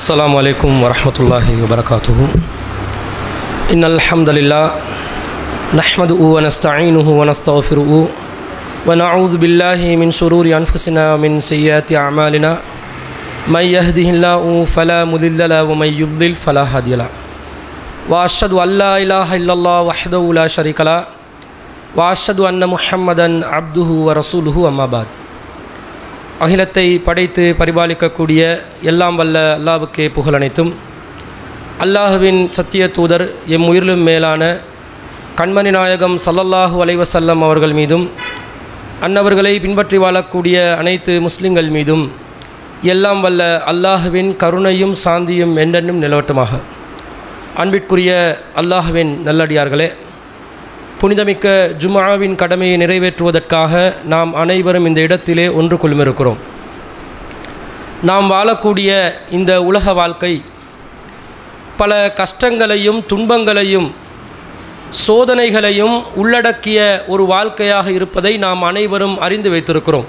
السلام عليكم ورحمة الله وبركاته إن الحمد لله نحمده ونستعينه ونستغفره ونعوذ بالله من شرور أنفسنا ومن سيئات أعمالنا من يهده الله فلا مضل له ومن يضلل فلا هادي له وأشهد أن لا إله إلا الله وحده لا شريك له وأشهد أن محمدا عبده ورسوله أما بعد அகிலத்தை படைத்து பரிபாலிக்கக்கூடிய எல்லாம் வல்ல அல்லாவுக்கே புகழனைத்தும் அல்லாஹுவின் சத்திய தூதர் எம் உயிரிலும் மேலான கண்மணி நாயகம் சல்லல்லாஹு அலைவசல்லம் அவர்கள் மீதும் அன்னவர்களை பின்பற்றி வாழக்கூடிய அனைத்து முஸ்லிம்கள் மீதும் எல்லாம் வல்ல அல்லாஹுவின் கருணையும் சாந்தியும் என்றென்றும் நிலவட்டுமாக அன்பிற்குரிய அல்லாஹுவின் நல்லடியார்களே புனிதமிக்க ஜும்ஆவின் கடமையை நிறைவேற்றுவதற்காக நாம் அனைவரும் இந்த இடத்திலே ஒன்று கொள்மிருக்கிறோம் நாம் வாழக்கூடிய இந்த உலக வாழ்க்கை பல கஷ்டங்களையும் துன்பங்களையும் சோதனைகளையும் உள்ளடக்கிய ஒரு வாழ்க்கையாக இருப்பதை நாம் அனைவரும் அறிந்து வைத்திருக்கிறோம்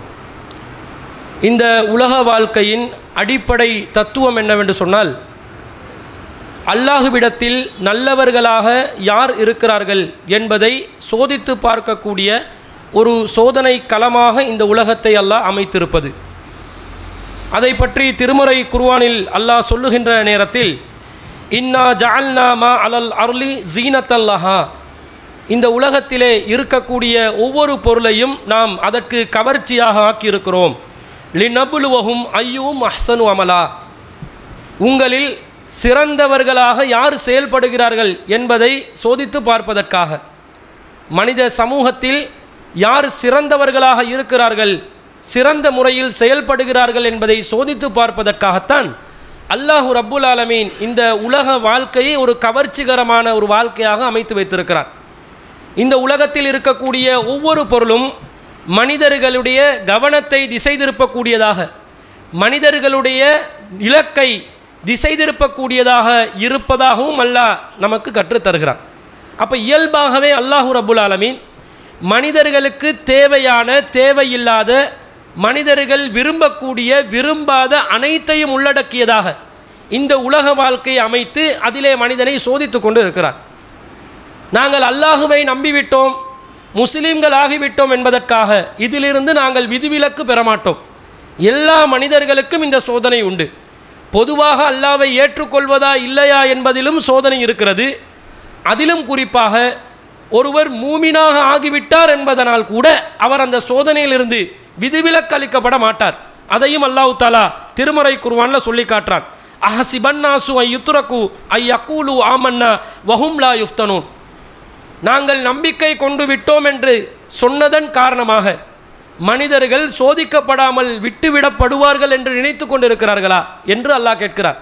இந்த உலக வாழ்க்கையின் அடிப்படை தத்துவம் என்னவென்று சொன்னால் அல்லாஹுவிடத்தில் நல்லவர்களாக யார் இருக்கிறார்கள் என்பதை சோதித்து பார்க்கக்கூடிய ஒரு சோதனை களமாக இந்த உலகத்தை அல்லாஹ் அமைத்திருப்பது அதை பற்றி திருமறை குர்வானில் அல்லாஹ் சொல்லுகின்ற நேரத்தில் இன்னா ஜஅல்னா மா அலல் அருளி ஜீனத்தல்லஹா இந்த உலகத்திலே இருக்கக்கூடிய ஒவ்வொரு பொருளையும் நாம் அதற்கு கவர்ச்சியாக ஆக்கியிருக்கிறோம் லினபுலுவகும் ஐயும் அஹ்சனு அமலா உங்களில் சிறந்தவர்களாக யார் செயல்படுகிறார்கள் என்பதை சோதித்து பார்ப்பதற்காக மனித சமூகத்தில் யார் சிறந்தவர்களாக இருக்கிறார்கள் சிறந்த முறையில் செயல்படுகிறார்கள் என்பதை சோதித்து பார்ப்பதற்காகத்தான் அல்லாஹூ ரப்புல் ஆலமீன் இந்த உலக வாழ்க்கையை ஒரு கவர்ச்சிகரமான ஒரு வாழ்க்கையாக அமைத்து வைத்திருக்கிறார் இந்த உலகத்தில் இருக்கக்கூடிய ஒவ்வொரு பொருளும் மனிதர்களுடைய கவனத்தை திசை திருப்பக்கூடியதாக மனிதர்களுடைய இலக்கை திசை திருப்பக்கூடியதாக இருப்பதாகவும் அல்லாஹ் நமக்கு கற்றுத்தருகிறான் அப்போ இயல்பாகவே அல்லாஹூ ரபுல் ஆலமீன் மனிதர்களுக்கு தேவையான தேவையில்லாத மனிதர்கள் விரும்பக்கூடிய விரும்பாத அனைத்தையும் உள்ளடக்கியதாக இந்த உலக வாழ்க்கையை அமைத்து அதிலே மனிதனை சோதித்து கொண்டு இருக்கிறார் நாங்கள் அல்லாஹுவை நம்பிவிட்டோம் முஸ்லீம்கள் ஆகிவிட்டோம் என்பதற்காக இதிலிருந்து நாங்கள் விதிவிலக்கு பெறமாட்டோம் எல்லா மனிதர்களுக்கும் இந்த சோதனை உண்டு பொதுவாக அல்லாவை ஏற்றுக்கொள்வதா இல்லையா என்பதிலும் சோதனை இருக்கிறது அதிலும் குறிப்பாக ஒருவர் மூமினாக ஆகிவிட்டார் என்பதனால் கூட அவர் அந்த சோதனையிலிருந்து விதிவிலக்கு அளிக்கப்பட மாட்டார் அதையும் அல்லாஹு தாலா திருமறை குருவான்ல சொல்லி காட்டுறான் அஹசிபன்னாசு ஐ யுத்துரக்கு ஐ அக்கூலு ஆமன்னா வஹும்லா யுஃப்தனூன் நாங்கள் நம்பிக்கை கொண்டு விட்டோம் என்று சொன்னதன் காரணமாக மனிதர்கள் சோதிக்கப்படாமல் விட்டுவிடப்படுவார்கள் என்று நினைத்து கொண்டிருக்கிறார்களா என்று அல்லாஹ் கேட்கிறார்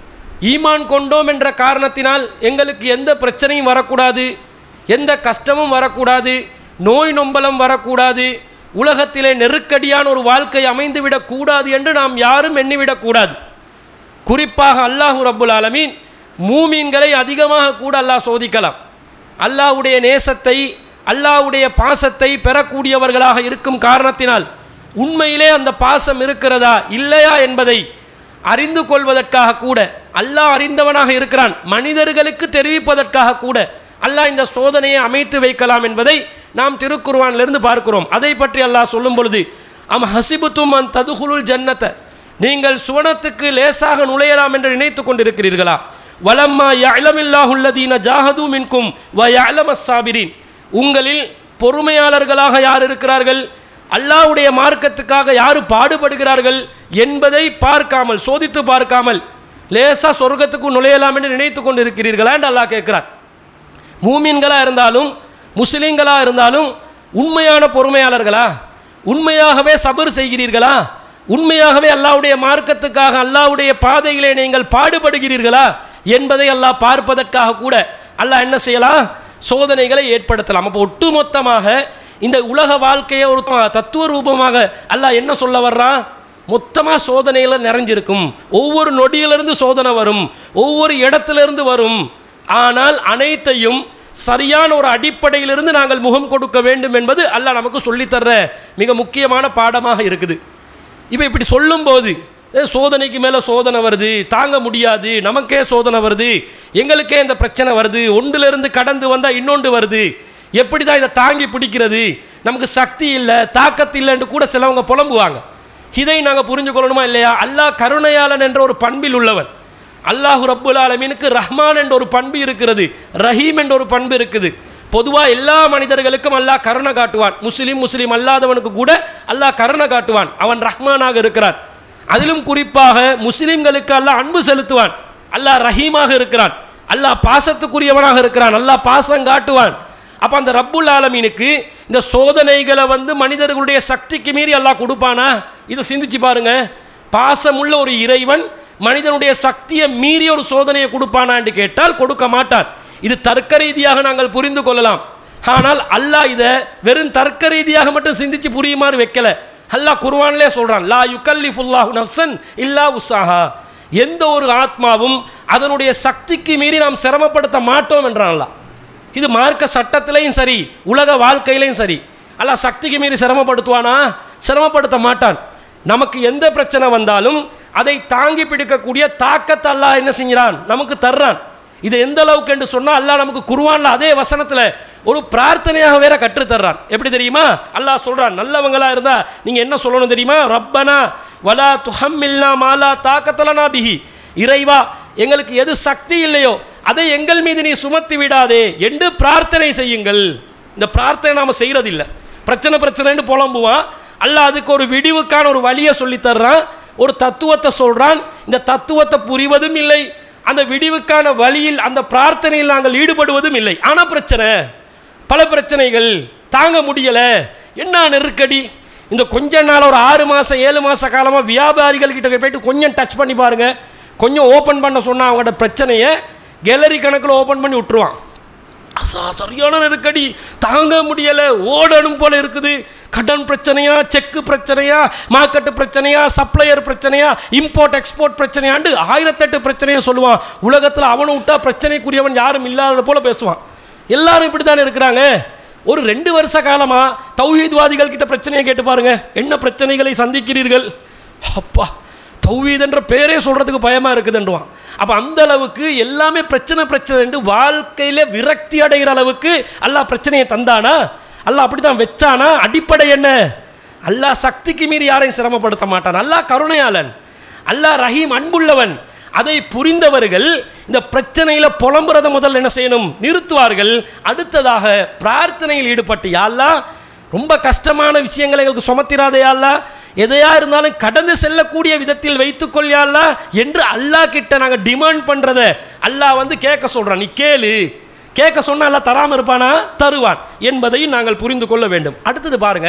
ஈமான் கொண்டோம் என்ற காரணத்தினால் எங்களுக்கு எந்த பிரச்சனையும் வரக்கூடாது எந்த கஷ்டமும் வரக்கூடாது நோய் நொம்பலம் வரக்கூடாது உலகத்திலே நெருக்கடியான ஒரு வாழ்க்கை அமைந்துவிடக் கூடாது என்று நாம் யாரும் எண்ணிவிடக்கூடாது குறிப்பாக அல்லாஹு ரப்புல் ஆலமீன் மூமீன்களை அதிகமாக கூட அல்லாஹ் சோதிக்கலாம் அல்லாஹுடைய நேசத்தை அல்லாஹுடைய பாசத்தை பெறக்கூடியவர்களாக இருக்கும் காரணத்தினால் உண்மையிலே அந்த பாசம் இருக்கிறதா இல்லையா என்பதை அறிந்து கொள்வதற்காக கூட அல்லாஹ் அறிந்தவனாக இருக்கிறான் மனிதர்களுக்கு தெரிவிப்பதற்காக கூட அல்லாஹ் இந்த சோதனையை அமைத்து வைக்கலாம் என்பதை நாம் திருக்குர்வானிலிருந்து பார்க்கிறோம் அதை பற்றி அல்லாஹ் சொல்லும் பொழுது அம் ஹசிபுத்தும் அன் ததுகுலுல் ஜன்னத்தை நீங்கள் சுவனத்துக்கு லேசாக நுழையலாம் என்று நினைத்து கொண்டிருக்கிறீர்களா வலம்மா யலமில்லாஹுல்லதீன ஜாஹது மின்கும் வ யலமஸ்ஸாபிரின் உங்களில் பொறுமையாளர்களாக யார் இருக்கிறார்கள் அல்லாவுடைய மார்க்கத்துக்காக யார் பாடுபடுகிறார்கள் என்பதை பார்க்காமல் சோதித்து பார்க்காமல் லேசாக சொர்க்கத்துக்கு நுழையலாம் என்று நினைத்து கொண்டு இருக்கிறீர்களா என்று அல்லாஹ் கேட்கிறார் மூமின்களாக இருந்தாலும் முஸ்லீம்களாக இருந்தாலும் உண்மையான பொறுமையாளர்களா உண்மையாகவே சபர் செய்கிறீர்களா உண்மையாகவே அல்லாவுடைய மார்க்கத்துக்காக அல்லாவுடைய பாதையிலே நீங்கள் பாடுபடுகிறீர்களா என்பதை அல்லாஹ் பார்ப்பதற்காக கூட அல்லாஹ் என்ன செய்யலாம் சோதனைகளை ஏற்படுத்தலாம் அப்போ ஒட்டுமொத்தமாக இந்த உலக வாழ்க்கையை ஒரு தத்துவ ரூபமாக அல்லாஹ் என்ன சொல்ல வர்றான் மொத்தமாக சோதனையில் நிறைஞ்சிருக்கும் ஒவ்வொரு நொடியிலிருந்து சோதனை வரும் ஒவ்வொரு இடத்திலிருந்து வரும் ஆனால் அனைத்தையும் சரியான ஒரு அடிப்படையிலிருந்து நாங்கள் முகம் கொடுக்க வேண்டும் என்பது அல்லாஹ் நமக்கு சொல்லித்தர்ற மிக முக்கியமான பாடமாக இருக்குது இப்போ இப்படி சொல்லும்போது ஏ, சோதனைக்கு மேலே சோதனை வருது தாங்க முடியாது நமக்கே சோதனை வருது எங்களுக்கே இந்த பிரச்சனை வருது ஒன்றிலிருந்து கடந்து வந்தால் இன்னொன்று வருது எப்படி தான் இதை தாங்கி பிடிக்கிறது நமக்கு சக்தி இல்லை தாக்கத்து இல்லைன்னு கூட சிலவங்க புலம்புவாங்க இதை நாங்கள் புரிஞ்சு கொள்ளணுமா இல்லையா அல்லாஹ் கருணையாளன் என்ற ஒரு பண்பில் உள்ளவன் அல்லாஹு ரப்புல் ஆலமீனுக்கு ரஹ்மான் என்ற ஒரு பண்பு இருக்கிறது ரஹீம் என்ற ஒரு பண்பு இருக்குது பொதுவாக எல்லா மனிதர்களுக்கும் அல்லாஹ் கருணை காட்டுவான் முஸ்லீம் முஸ்லீம் அல்லாதவனுக்கு கூட அல்லாஹ் கருணை காட்டுவான் அவன் ரஹ்மானாக இருக்கிறான் அதிலும் குறிப்பாக முஸ்லிம்களுக்கு அல்லாஹ் அன்பு செலுத்துவான் அல்லாஹ் ரஹீமாக இருக்கிறான் அல்லாஹ் பாசத்துக்குரியவனாக இருக்கிறான் அல்லாஹ் பாசம் காட்டுவான் அப்போ அந்த ரப்புல் ஆலமீனுக்கு இந்த சோதனைகளை வந்து மனிதர்களுடைய சக்திக்கு மீறி அல்லாஹ் கொடுப்பானா இதை சிந்திச்சு பாருங்க பாசமுள்ள ஒரு இறைவன் மனிதனுடைய சக்தியை மீறி ஒரு சோதனையை கொடுப்பானா என்று கேட்டால் கொடுக்க மாட்டான் இது தர்க்க ரீதியாக நாங்கள் புரிந்து கொள்ளலாம் ஆனால் அல்லாஹ் இதை வெறும் தர்க்க ரீதியாக மட்டும் சிந்திச்சு புரியுமாறு வைக்கல அல்லாஹ் குர்ஆன்லே சொல்றான் லா யுகல்லிஃபுல்லாஹு நஃப்சன் இல்லா உஸ்ஸாஹா எந்த ஒரு ஆத்மாவும் அதனுடைய சக்திக்கு மீறி நாம் சிரமப்படுத்த மாட்டோம் என்றான் அல்லாஹ் இது மார்க்க சட்டத்திலையும் சரி உலக வாழ்க்கையிலையும் சரி அல்லாஹ் சக்திக்கு மீறி சிரமப்படுத்துவானா சிரமப்படுத்த மாட்டான் நமக்கு எந்த பிரச்சனை வந்தாலும் அதை தாங்கி பிடிக்கக்கூடிய தாக்கத்தை அல்லாஹ் என்ன செஞ்கிறான் நமக்கு தர்றான் இது எந்த அளவுக்கு என்று சொன்னால் அல்லாஹ் நமக்கு குருவான்ல அதே வசனத்தில் ஒரு பிரார்த்தனையாக வேற கற்றுத் தர்றான் எப்படி தெரியுமா அல்லாஹ் சொல்றான் நல்லவங்களா இருந்தா நீங்க என்ன சொல்லணும் தெரியுமா ரப்பனா வலா துஹம்மில்னா மாலா தாக்கத்தலனா பிஹி இறைவா எங்களுக்கு எது சக்தி இல்லையோ அதை எங்கள் மீது நீ சுமத்தி விடாதே என்று பிரார்த்தனை செய்யுங்கள் இந்த பிரார்த்தனை நாம செய்யறதில்லை பிரச்சனை பிரச்சனைன்னு புலம்புவான் அல்லாஹ் அதுக்கு ஒரு விடிவுக்கான ஒரு வழியை சொல்லித் தர்றான் ஒரு தத்துவத்தை சொல்றான் இந்த தத்துவத்தை புரிவதும் இல்லை அந்த விடிவுக்கான வழியில் அந்த பிரார்த்தனையில் நாங்கள் ஈடுபடுவதும் இல்லை ஆனால் பிரச்சனை பல பிரச்சனைகள் தாங்க முடியல என்ன நெருக்கடி இந்த கொஞ்ச நாள் ஒரு ஆறு மாதம் ஏழு மாத காலமாக வியாபாரிகள் கிட்ட போயிட்டு கொஞ்சம் டச் பண்ணி பாருங்க கொஞ்சம் ஓப்பன் பண்ண சொன்னால் அவங்களோட பிரச்சனையை கேலரி கணக்கில் ஓப்பன் பண்ணி விட்டுருவான் அசா சரியான நெருக்கடி தாங்க முடியலை ஓடணும் போல இருக்குது கடன் பிரச்சனையா செக்கு பிரச்சனையா மார்க்கெட்டு பிரச்சனையா சப்ளையர் பிரச்சனையா இம்போர்ட் எக்ஸ்போர்ட் பிரச்சனையாண்டு ஆயிரத்தெட்டு பிரச்சனையை சொல்லுவான் உலகத்தில் அவனை விட்டா பிரச்சனைக்குரியவன் யாரும் இல்லாதது போல பேசுவான் எல்லாரும் இப்படி தானே இருக்கிறாங்க ஒரு ரெண்டு வருஷ காலமாக தௌஹீத்வாதிகள் கிட்ட பிரச்சனையை கேட்டு பாருங்க என்ன பிரச்சனைகளை சந்திக்கிறீர்கள் அப்பா தௌஹீத் என்ற பேரே சொல்கிறதுக்கு பயமாக இருக்குதுன்றான் அப்போ அந்த அளவுக்கு எல்லாமே பிரச்சனை பிரச்சனை வாழ்க்கையில் விரக்தி அடைகிற அளவுக்கு அல்லாஹ் பிரச்சனையை தந்தானா அல்லாஹ் அப்படி தான் வச்சானா அடிப்படை என்ன அல்லாஹ் சக்திக்கு மீறி யாரையும் சிரமப்படுத்த மாட்டான் அல்லாஹ் கருணையாளன் அல்லாஹ் ரஹீம் அன்புள்ளவன் அதை புரிந்தவர்கள் இந்த பிரச்சனையில் புலம்புறதை முதல்ல என்ன செய்யணும் நிறுத்துவார்கள் அடுத்ததாக பிரார்த்தனையில் ஈடுபட்டு யாழ்லா ரொம்ப கஷ்டமான விஷயங்களை எங்களுக்கு சுமத்திராதே யாழ்லா எதையா இருந்தாலும் கடந்து செல்லக்கூடிய விதத்தில் வைத்துக்கொள் யாழ்லா என்று அல்லாஹ் கிட்ட நாங்கள் டிமாண்ட் பண்ணுறத அல்லாஹ் வந்து கேட்க சொல்கிறான் நீ கேளு கேட்க சொன்னா அல்லாஹ் தராமல் இருப்பானா தருவான் என்பதையும் நாங்கள் புரிந்து கொள்ள வேண்டும் அடுத்தது பாருங்க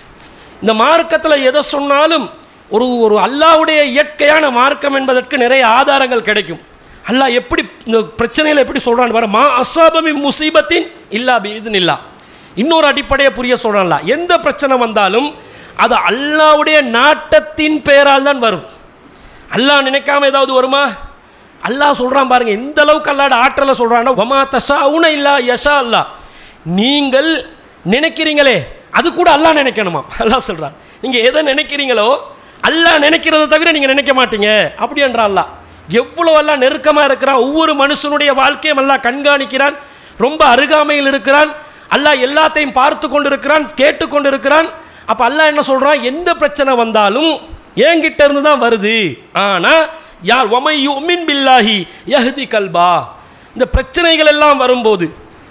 இந்த மார்க்கத்தில் எதை சொன்னாலும் ஒரு ஒரு அல்லாவுடைய இயற்கையான மார்க்கம் என்பதற்கு நிறைய ஆதாரங்கள் கிடைக்கும் அல்லாஹ் எப்படி இந்த பிரச்சனையில் எப்படி சொல்கிறான்னு பாரு மா அசாபமி முசீபத்தின் இல்லா பீதுன் இல்லா இன்னொரு அடிப்படையை புரிய சொல்கிறான்ல எந்த பிரச்சனை வந்தாலும் அது அல்லாவுடைய நாட்டத்தின் பெயரால் தான் வரும் அல்லாஹ் நினைக்காம ஏதாவது வருமா அல்லாஹ் சொல்கிறான் பாருங்க எந்த அளவுக்கு அல்லாட ஆற்றலை சொல்கிறான்னா வமா தஷா உன இல்லா யஷா அல்லா நீங்கள் நினைக்கிறீங்களே அது கூட அல்லாஹ் நினைக்கணுமா அல்லாஹ் சொல்கிறான் நீங்கள் எதை நினைக்கிறீங்களோ அல்லாஹ் நினைக்கிறத தவிர நீங்கள் நினைக்க மாட்டீங்க அப்படி என்றா அல்லாஹ் எவ்வளோ எல்லாம் நெருக்கமாக இருக்கிறான் ஒவ்வொரு மனுஷனுடைய வாழ்க்கையும் அல்லாஹ் கண்காணிக்கிறான் ரொம்ப அருகாமையில் இருக்கிறான் அல்லாஹ் எல்லாத்தையும் பார்த்து கொண்டு இருக்கிறான் கேட்டு கொண்டு இருக்கிறான் அப்போ அல்லாஹ் என்ன சொல்கிறான் எந்த பிரச்சனை வந்தாலும் என்கிட்ட இருந்து தான் வருது ஆனால் யார் ஒமை யுமின் பில்லாஹி யஹ்தி கல்பா இந்த பிரச்சனைகள் எல்லாம் வரும்போது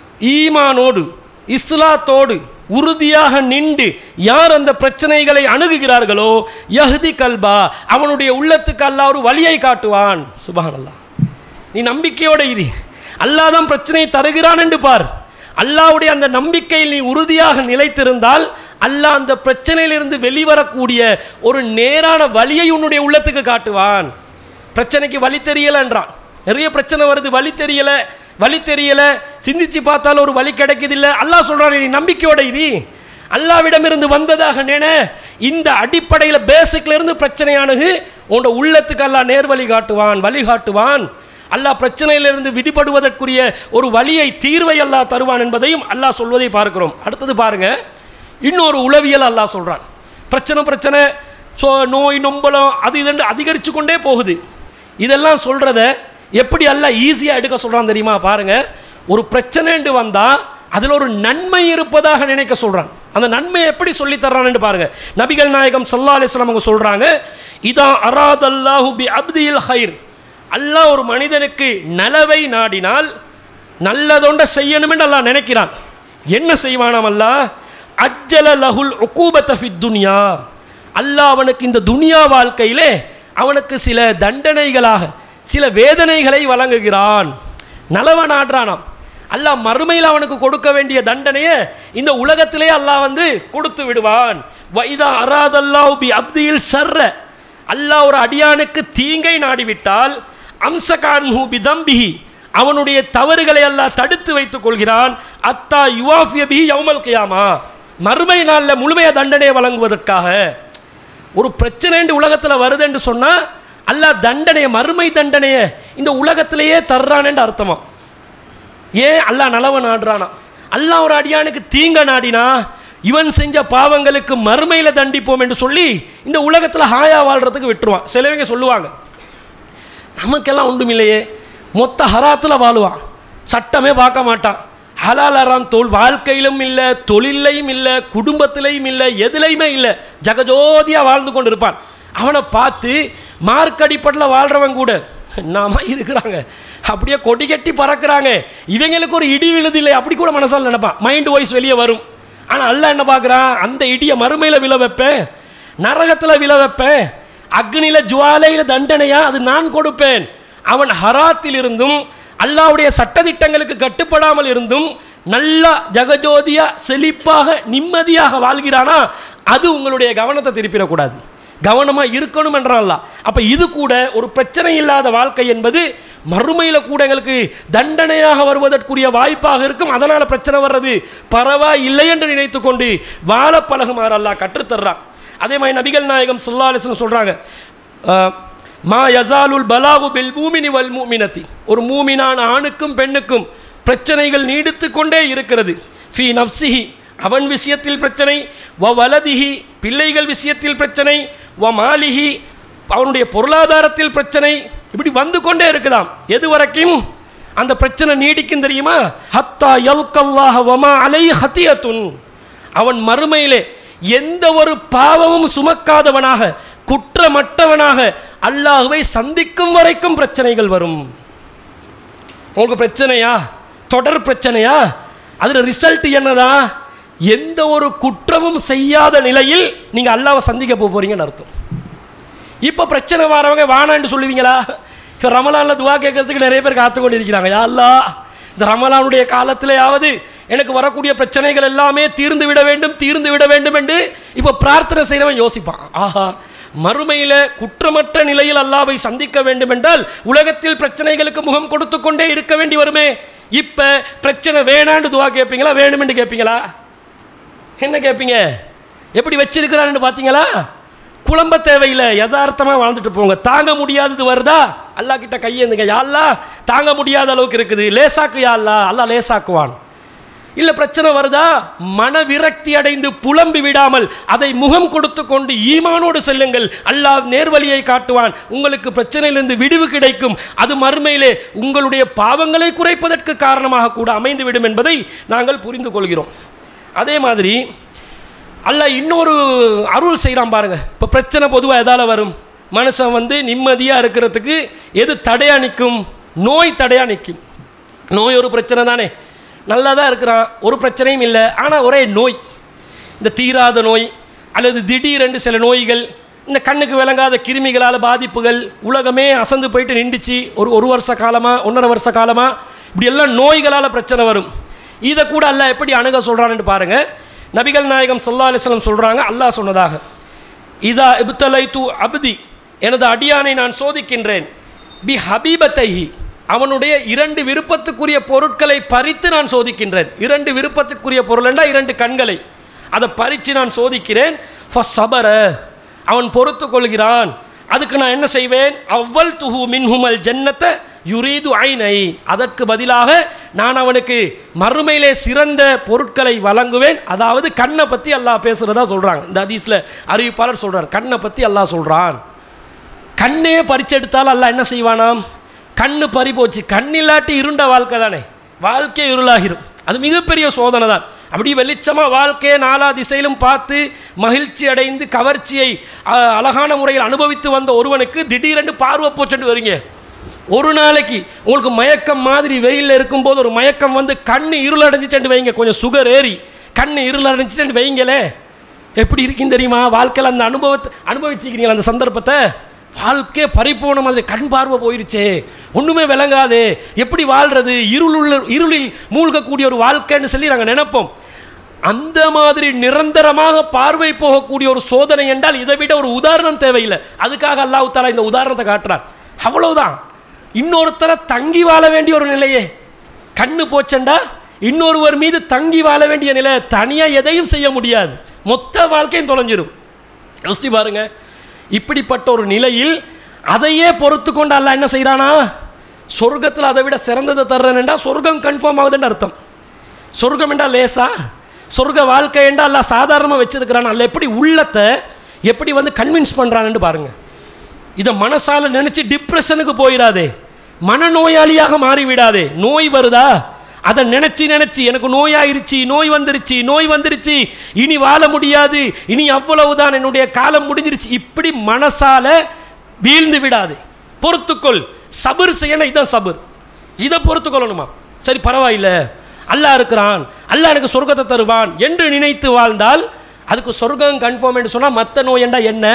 ஈமானோடு இஸ்லாத்தோடு உறுதியாக நின்று யார் அந்த பிரச்சனைகளை அணுகுகிறார்களோ யஹ்தி கல்பா அவனுடைய உள்ளத்துக்கு அல்லாஹ் ஒரு வழியை காட்டுவான் சுபான் அல்லாஹ் நீ நம்பிக்கையோட இரு அல்லாஹ் தான் பிரச்சனையை தருகிறான் என்று பார் அல்லாஹ்வுடைய அந்த நம்பிக்கையில் நீ உறுதியாக நிலைத்திருந்தால் அல்லாஹ் அந்த பிரச்சனையிலிருந்து வெளிவரக்கூடிய ஒரு நேரான வழியை உன்னுடைய உள்ளத்துக்கு காட்டுவான் பிரச்சனைக்கு வழி தெரியலன்றான் நிறைய பிரச்சனை வருது வழி தெரியல வழி தெரியல சிந்திச்சு பார்த்தாலும் ஒரு வழி கிடைக்குதில்ல அல்லாஹ் சொல்றான் நீ நம்பிக்கையோட இரு அல்லாவிடமிருந்து வந்ததாக நின இந்த அடிப்படையில் பேசிக்ல இருந்து பிரச்சனையானது உன்னோட உள்ளத்துக்கு அல்லாஹ் நேர் வழி காட்டுவான் வழி காட்டுவான் அல்லாஹ் பிரச்சனையிலிருந்து விடுபடுவதற்குரிய ஒரு வழியை தீர்வை அல்லாஹ் தருவான் என்பதையும் அல்லாஹ் சொல்வதை பார்க்கிறோம் அடுத்தது பாருங்க இன்னொரு உளவியல் அல்லாஹ் சொல்றான் பிரச்சனை பிரச்சனை ஸோ நோய் நொம்பலம் அது இதுன்னு அதிகரித்து கொண்டே போகுது இதெல்லாம் சொல்கிறத எப்படி அல்ல ஈஸியாக எடுக்க சொல்கிறான் தெரியுமா பாருங்கள் ஒரு பிரச்சனைண்டு வந்தால் அதில் ஒரு நன்மை இருப்பதாக நினைக்க சொல்கிறான் அந்த நன்மையை எப்படி சொல்லி தர்றான்னு பாருங்க நபிகள் நாயகம் சல்லா அலிஸ்லாம் அவங்க சொல்கிறாங்க இதா அராதல்லாஹு பி அப்தியில் ஹைர் அல்லாஹ் ஒரு மனிதனுக்கு நலவை நாடினால் நல்லதொண்ட செய்யணுமென்று அல்லாஹ் நினைக்கிறான் என்ன செய்வானாம் அல்லாஹ் அஜ்ஜல லஹுல் உக்கூபத்த ஃபித் துனியா அல்லாஹ் அவனுக்கு இந்த துனியா வாழ்க்கையிலே அவனுக்கு சில தண்டனைகளாக சில வேதனைகளை வழங்குகிறான் நலவ நாடுறானாம் அல்லாஹ் மறுமையில் அவனுக்கு கொடுக்க வேண்டிய தண்டனையை இந்த உலகத்திலே அல்லாஹ் வந்து கொடுத்து விடுவான் வைதா அராதல்லாஹு பி அப்தியில் சர்ர அல்லாஹ் ஒரு அடியானுக்கு தீங்கை நாடிவிட்டால் அம்சகான் ஹூபி தம்பிஹி அவனுடைய தவறுகளை அல்லாஹ் தடுத்து வைத்துக் கொள்கிறான் அத்தா யுவாஃபிய பி யௌமல் கியாமா மறுமை நாளில் முழுமைய தண்டனையை வழங்குவதற்காக ஒரு பிரச்சனைண்டு உலகத்தில் வருதுன்னு சொன்னால் அல்லாஹ் தண்டனையை மறுமை தண்டனையை இந்த உலகத்திலேயே தர்றானேன்னு அர்த்தமா ஏன் அல்லாஹ் நலவ நாடுறானா அல்லாஹ் ஒரு அடியானுக்கு தீங்க நாடினா இவன் செஞ்ச பாவங்களுக்கு மறுமையில் தண்டிப்போம் என்று சொல்லி இந்த உலகத்தில் ஹாயா வாழ்கிறதுக்கு விட்டுருவான் சிலவங்க சொல்லுவாங்க நமக்கெல்லாம் ஒன்றும் இல்லையே மொத்த ஹராத்தில் வாழுவான் சட்டமே பார்க்க மாட்டான் ஹலால் ஹராம் தோல் வாழ்க்கையிலும் இல்லை தொழிலையும் இல்லை குடும்பத்திலையும் இல்லை எதுலையுமே இல்லை ஜகஜோதியாக வாழ்ந்து கொண்டு இருப்பான் அவனை பார்த்து மார்க் அடிப்படையில் வாழ்கிறவன் கூட நாம இருக்கிறாங்க அப்படியே கொடி கட்டி பறக்கிறாங்க இவங்களுக்கு ஒரு இடி விழுதில்லை அப்படி கூட மனசால் நினைப்பான் மைண்ட் வாய்ஸ் வெளியே வரும் ஆனால் அல்ல என்ன பார்க்குறான் அந்த இடியை மறுமையில் விழ வைப்பேன் நரகத்தில் விழ வைப்பேன் அக்னியில் ஜுவாலையில் தண்டனையா அது நான் கொடுப்பேன் அவன் ஹராத்தில் இருந்தும் அல்லாவுடைய சட்டதிட்டங்களுக்கு கட்டுப்படாமல் இருந்தும் நல்லா ஜகஜோதியா செழிப்பாக நிம்மதியாக வாழ்கிறானா அது உங்களுடைய கவனத்தை திருப்பிடக்கூடாது கவனமாக இருக்கணும் என்றான்ல அப்போ இது கூட ஒரு பிரச்சனை இல்லாத வாழ்க்கை என்பது மறுமையில் கூட எங்களுக்கு தண்டனையாக வருவதற்குரிய வாய்ப்பாக இருக்கும் அதனால் பிரச்சனை வர்றது பரவா இல்லை என்று நினைத்து கொண்டு வாழ பழகுமாறு அல்லாஹ் கற்றுத்தர்றான் அதே மாதிரி நபிகள் நாயகம் சொல்லா அலிஸ்லம் சொல்கிறாங்க மா யசாலுல் பலாகு பில் மூமினி வல் மூமினத்தி ஒரு மூமினான ஆணுக்கும் பெண்ணுக்கும் பிரச்சனைகள் நீடித்து கொண்டே இருக்கிறது ஃபி நப்சிஹி அவன் விஷயத்தில் பிரச்சனை வ வலதிஹி பிள்ளைகள் விஷயத்தில் பிரச்சனை வ மாலிஹி அவனுடைய பொருளாதாரத்தில் பிரச்சனை இப்படி வந்து கொண்டே இருக்கலாம் எது வரைக்கும் அந்த பிரச்சனை நீடிக்கும் தெரியுமா ஹத்தா யல்கல்லாஹ வமா அலை ஹத்தியத்துன் அவன் மறுமையிலே எந்த ஒரு பாவமும் சுமக்காதவனாக குற்றமற்றவனாக அல்லாஹுவை சந்திக்கும் வரைக்கும் பிரச்சனைகள் வரும் உங்களுக்கு பிரச்சனையா தொடர் பிரச்சனையா அதில் ரிசல்ட் என்னதா எந்த ஒரு குற்றமும் செய்யாத நிலையில் நீங்கள் அல்லாவை சந்திக்க போக போறீங்கன்னு அர்த்தம் இப்போ பிரச்சனை வரவங்க வானான்னு சொல்லுவீங்களா இப்போ ரமலானில் துவா கேட்கறதுக்கு நிறைய பேர் காத்து கொண்டு இருக்கிறாங்க யா அல்லாஹ் இந்த ரமலானுடைய காலத்திலேயாவது எனக்கு வரக்கூடிய பிரச்சனைகள் எல்லாமே தீர்ந்து விட வேண்டும் தீர்ந்து விட வேண்டும் என்று இப்போ பிரார்த்தனை செய்கிறவன் யோசிப்பான் ஆஹா மறுமையில் குற்றமற்ற நிலையில் அல்லாவை சந்திக்க வேண்டும் என்றால் உலகத்தில் பிரச்சனைகளுக்கு முகம் கொடுத்து கொண்டே இருக்க வேண்டி வருமே இப்போ பிரச்சனை வேணான்னு துவா கேட்பீங்களா வேணுமென்று கேட்பீங்களா என்ன கேட்பீங்க எப்படி வச்சிருக்கிறான்னு பார்த்தீங்களா குழம்ப தேவையில்லை யதார்த்தமாக வாழ்ந்துட்டு போங்க தாங்க முடியாதது வருதா அல்லா கிட்ட கையேந்துங்க யாழ்லா தாங்க முடியாத அளவுக்கு இருக்குது லேசாக்கு யாழ்லா அல்லா லேசாக்குவான் இல்லை பிரச்சனை வருதா மன விரக்தி அடைந்து புலம்பி விடாமல் அதை முகம் கொடுத்து கொண்டு ஈமானோடு செல்லுங்கள் அல்லாஹ் நேர்வழியை காட்டுவான் உங்களுக்கு பிரச்சனையிலிருந்து விடிவு கிடைக்கும் அது மறுமையிலே உங்களுடைய பாவங்களை குறைப்பதற்கு காரணமாக கூட அமைந்து விடும் என்பதை நாங்கள் புரிந்து கொள்கிறோம் அதே மாதிரி அல்லாஹ் இன்னொரு அருள் செய்கிறான் பாருங்க இப்போ பிரச்சனை பொதுவாக எதால் வரும் மனுஷன் வந்து நிம்மதியாக இருக்கிறதுக்கு எது தடையாக நிற்கும் நோய் தடையாக நிற்கும் நோய் ஒரு பிரச்சனை தானே நல்லா தான் இருக்கிறான் ஒரு பிரச்சனையும் இல்லை ஆனால் ஒரே நோய் இந்த தீராத நோய் அல்லது திடீரென்று சில நோய்கள் இந்த கண்ணுக்கு விளங்காத கிருமிகளால் பாதிப்புகள் உலகமே அசந்து போயிட்டு நின்றுச்சு ஒரு ஒரு வருஷ காலமாக ஒன்றரை வருஷ காலமாக இப்படி எல்லாம் நோய்களால் பிரச்சனை வரும் இதை கூட அல்லாஹ் எப்படி அணுக சொல்கிறான்னு பாருங்கள் நபிகள் நாயகம் சல்லா அலிஸ்லம் சொல்கிறாங்க அல்லாஹ் சொன்னதாக இதா இப்தலை தூ அப்தி எனது அடியானை நான் சோதிக்கின்றேன் பி ஹபீபத்தைஹி அவனுடைய இரண்டு விருப்பத்துக்குரிய பொருட்களை பறித்து நான் சோதிக்கின்றேன் இரண்டு விருப்பத்துக்குரிய பொருள் என்றால் இரண்டு கண்களை அதை பறித்து நான் சோதிக்கிறேன் ஃபஸ் சபர அவன் பொறுத்து கொள்கிறான் அதுக்கு நான் என்ன செய்வேன் அவ்வள் துஹு மின்ஹுமல் ஜன்னத்தை யுரீது ஐனை அதற்கு பதிலாக நான் அவனுக்கு மறுமையிலே சிறந்த பொருட்களை வழங்குவேன் அதாவது கண்ணை பற்றி அல்லாஹ் பேசுகிறதா சொல்கிறாங்க இந்த ஹதீஸில் அறிவிப்பாளர் சொல்கிறார் கண்ணை பற்றி அல்லாஹ் சொல்கிறான் கண்ணே பறிச்செடுத்தாலும் அல்லாஹ் என்ன செய்வானாம் கண்ணு பறி போச்சு கண் இல்லாட்டி இருண்ட வாழ்க்கை தானே வாழ்க்கை இருளாகிரும் அது மிகப்பெரிய சோதனை தான் அப்படி வெளிச்சமாக வாழ்க்கையை நாலா திசையிலும் பார்த்து மகிழ்ச்சி அடைந்து கவர்ச்சியை அ- அழகான முறையில் அனுபவித்து வந்த ஒருவனுக்கு திடீரென்று பார்வை போச்சுட்டு வரீங்க ஒரு நாளைக்கு உங்களுக்கு மயக்கம் மாதிரி வெயிலில் இருக்கும்போது ஒரு மயக்கம் வந்து கண்ணு இருள் அடைஞ்சிட்டு வைங்க கொஞ்சம் சுகர் ஏறி கண்ணு இருள் அடைஞ்சிட்டு வைங்களே எப்படி இருக்குன்னு தெரியுமா வாழ்க்கையில் அந்த அனுபவத்தை அனுபவிச்சிக்கிறீங்களா அந்த சந்தர்ப்பத்தை வாழ்க்கையே பறிப்போன மாதிரி கண் பார்வை போயிருச்சே ஒன்றுமே விளங்காது எப்படி வாழ்றது இருளுள்ள இருளில் மூழ்கக்கூடிய ஒரு வாழ்க்கைன்னு சொல்லி நாங்கள் நினைப்போம் அந்த மாதிரி நிரந்தரமாக பார்வை போகக்கூடிய ஒரு சோதனை என்றால் இதை விட ஒரு உதாரணம் தேவையில்லை அதுக்காக அல்லாஹ் தாலா இந்த உதாரணத்தை காட்டுறார் அவ்வளவுதான் இன்னொருத்தரை தங்கி வாழ வேண்டிய ஒரு நிலையே கண்ணு போச்சண்டா இன்னொருவர் மீது தங்கி வாழ வேண்டிய நிலை தனியாக எதையும் செய்ய முடியாது மொத்த வாழ்க்கையும் தொலைஞ்சிரும் யோசிச்சு பாருங்க இப்படிப்பட்ட ஒரு நிலையில் அதையே பொறுத்து கொண்டு அல்லாஹ் என்ன செய்கிறானா சொர்க்கத்தில் அதை விட சிறந்ததை தர்றேன்டா சொர்க்கம் கன்ஃபார்ம் ஆகுதுன்னு அர்த்தம் சொர்க்கம் என்றால் லேசா சொர்க்க வாழ்க்கை என்றால் அல்லாஹ் சாதாரணமாக வச்சிருக்கிறான் அல்ல எப்படி உள்ளத்தை எப்படி வந்து கன்வின்ஸ் பண்ணுறான்னு பாருங்க இதை மனசால நினச்சி டிப்ரெஷனுக்கு போயிடாதே மனநோயாளியாக மாறிவிடாதே நோய் வருதா அதை நினச்சி நினச்சி எனக்கு நோய் ஆயிருச்சு நோய் வந்துருச்சு நோய் வந்துருச்சு இனி வாழ முடியாது இனி அவ்வளவுதான் என்னுடைய காலம் முடிஞ்சிருச்சு இப்படி மனசால வீழ்ந்து விடாதே பொறுத்துக்கொள் சபர் செய்யணும் இதான் சபர் இதை பொறுத்துக்கொள்ளணுமா சரி பரவாயில்ல அல்லாஹ் இருக்கிறான் அல்லாஹ் எனக்கு சொர்க்கத்தை தருவான் என்று நினைத்து வாழ்ந்தால் அதுக்கு சொர்க்கம் கன்ஃபார்ம் என்று சொன்னால் மற்ற நோய் என்றா என்ன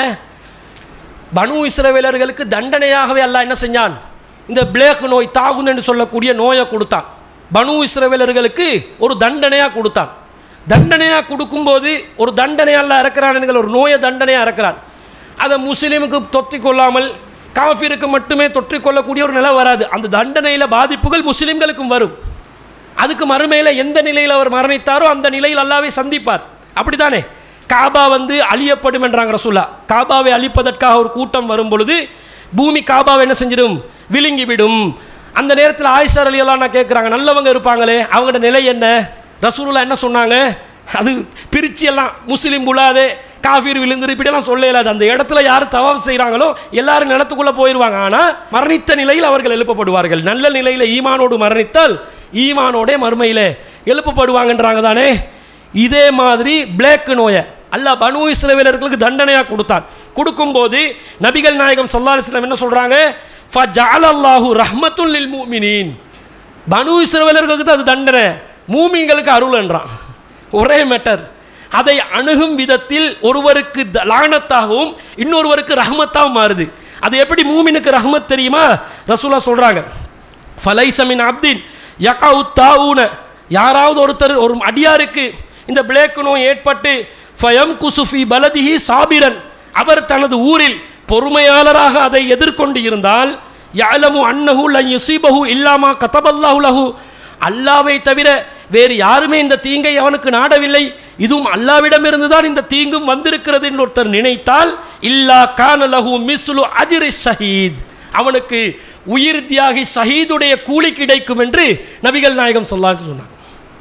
பனு இஸ்ரவேலர்களுக்கு தண்டனையாகவே அல்லாஹ் என்ன செஞ்சான் இந்த பிளேக் நோய் தாகுன் என்று சொல்லக்கூடிய நோயை கொடுத்தான் பனு இஸ்ரவேலர்களுக்கு ஒரு தண்டனையாக கொடுத்தான் தண்டனையாக கொடுக்கும்போது ஒரு தண்டனையாக அல்லாஹ் இறக்குறான் என்கிற ஒரு நோயை தண்டனையாக இறக்குறான் அதை முஸ்லீமுக்கு தொற்றிக் கொள்ளாமல் காஃபிருக்கு மட்டுமே தொற்றிக் கொள்ளக்கூடிய ஒரு நிலை வராது அந்த தண்டனையில் பாதிப்புகள் முஸ்லீம்களுக்கும் வரும் அதுக்கு மறுமையில் எந்த நிலையில் அவர் மரணித்தாரோ அந்த நிலையில் அல்லாவே சந்திப்பார் அப்படிதானே காபா வந்து அழியப்படும் என்றாங்க ரசூல்லா காபாவை அழிப்பதற்காக ஒரு கூட்டம் வரும் பொழுது பூமி காபாவை என்ன செஞ்சிடும் விழுங்கிவிடும் அந்த நேரத்தில் ஆயிஷர் அலியெல்லாம் நான் கேட்குறாங்க நல்லவங்க இருப்பாங்களே அவங்களோட நிலை என்ன ரசூலுல்லா என்ன சொன்னாங்க அது பிரிச்சு எல்லாம் முஸ்லீம் புலாதே காஃபீர் விழுந்துரு இப்படியெல்லாம் சொல்ல இயலாது அந்த இடத்துல யார் தவாப் செய்கிறாங்களோ எல்லாரும் நிலத்துக்குள்ளே போயிடுவாங்க ஆனால் மரணித்த நிலையில் அவர்கள் எழுப்பப்படுவார்கள் நல்ல நிலையில் ஈமானோடு மரணித்தால் ஈமானோடே மறுமையில் எழுப்பப்படுவாங்கன்றாங்க தானே இதே மாதிரி பிளேக் நோயை அல்லாஹ் பனு இஸ்ரவேலர்களுக்கு தண்டனையாக கொடுத்தான் கொடுக்கும்போது நபிகள் நாயகம் ஸல்லல்லாஹு அலைஹி வஸல்லம் என்ன சொல்கிறாங்க ஃபஜஅல அல்லாஹு ரஹ்மத்துல் லில் முஃமினீன் பனு இஸ்ரவேலர்களுக்கு தான் அது தண்டனை மூமிங்களுக்கு அருள் என்றான் ஒரே மேட்டர் அதை அணுகும் விதத்தில் ஒருவருக்கு த- லானத்தாகவும் இன்னொருவருக்கு ரஹ்மத்தாகவும் மாறுது அது எப்படி மூமினுக்கு ரஹ்மத் தெரியுமா ரசூலா சொல்கிறாங்க ஃபலைசமின் அப்தின் யகாவு தாவூன யாராவது ஒருத்தர் ஒரு அடியாருக்கு இந்த பிளேக் நோய் ஏற்பட்டு ஃபயம் குசுஃபி பலதிஹி சாபிரன் அவர் தனது ஊரில் பொறுமையாளராக அதை எதிர்கொண்டு இருந்தால் யாலமு அன்னஹு லன் யுசீபஹு இல்லாமா கதபல்லாஹு லஹு அல்லாவை தவிர வேறு யாருமே இந்த தீங்கை அவனுக்கு நாடவில்லை இதுவும் அல்லாவிடமிருந்து தான் இந்த தீங்கும் வந்திருக்கிறது என்று ஒருத்தர் நினைத்தால் இல்லா கான லஹு மிஸ்லு அஜிரி ஷஹீத் அவனுக்கு உயிர் தியாகி ஷஹீதுடைய கூலி கிடைக்கும் என்று நபிகள் நாயகம் சொல்லான்னு சொன்னாங்க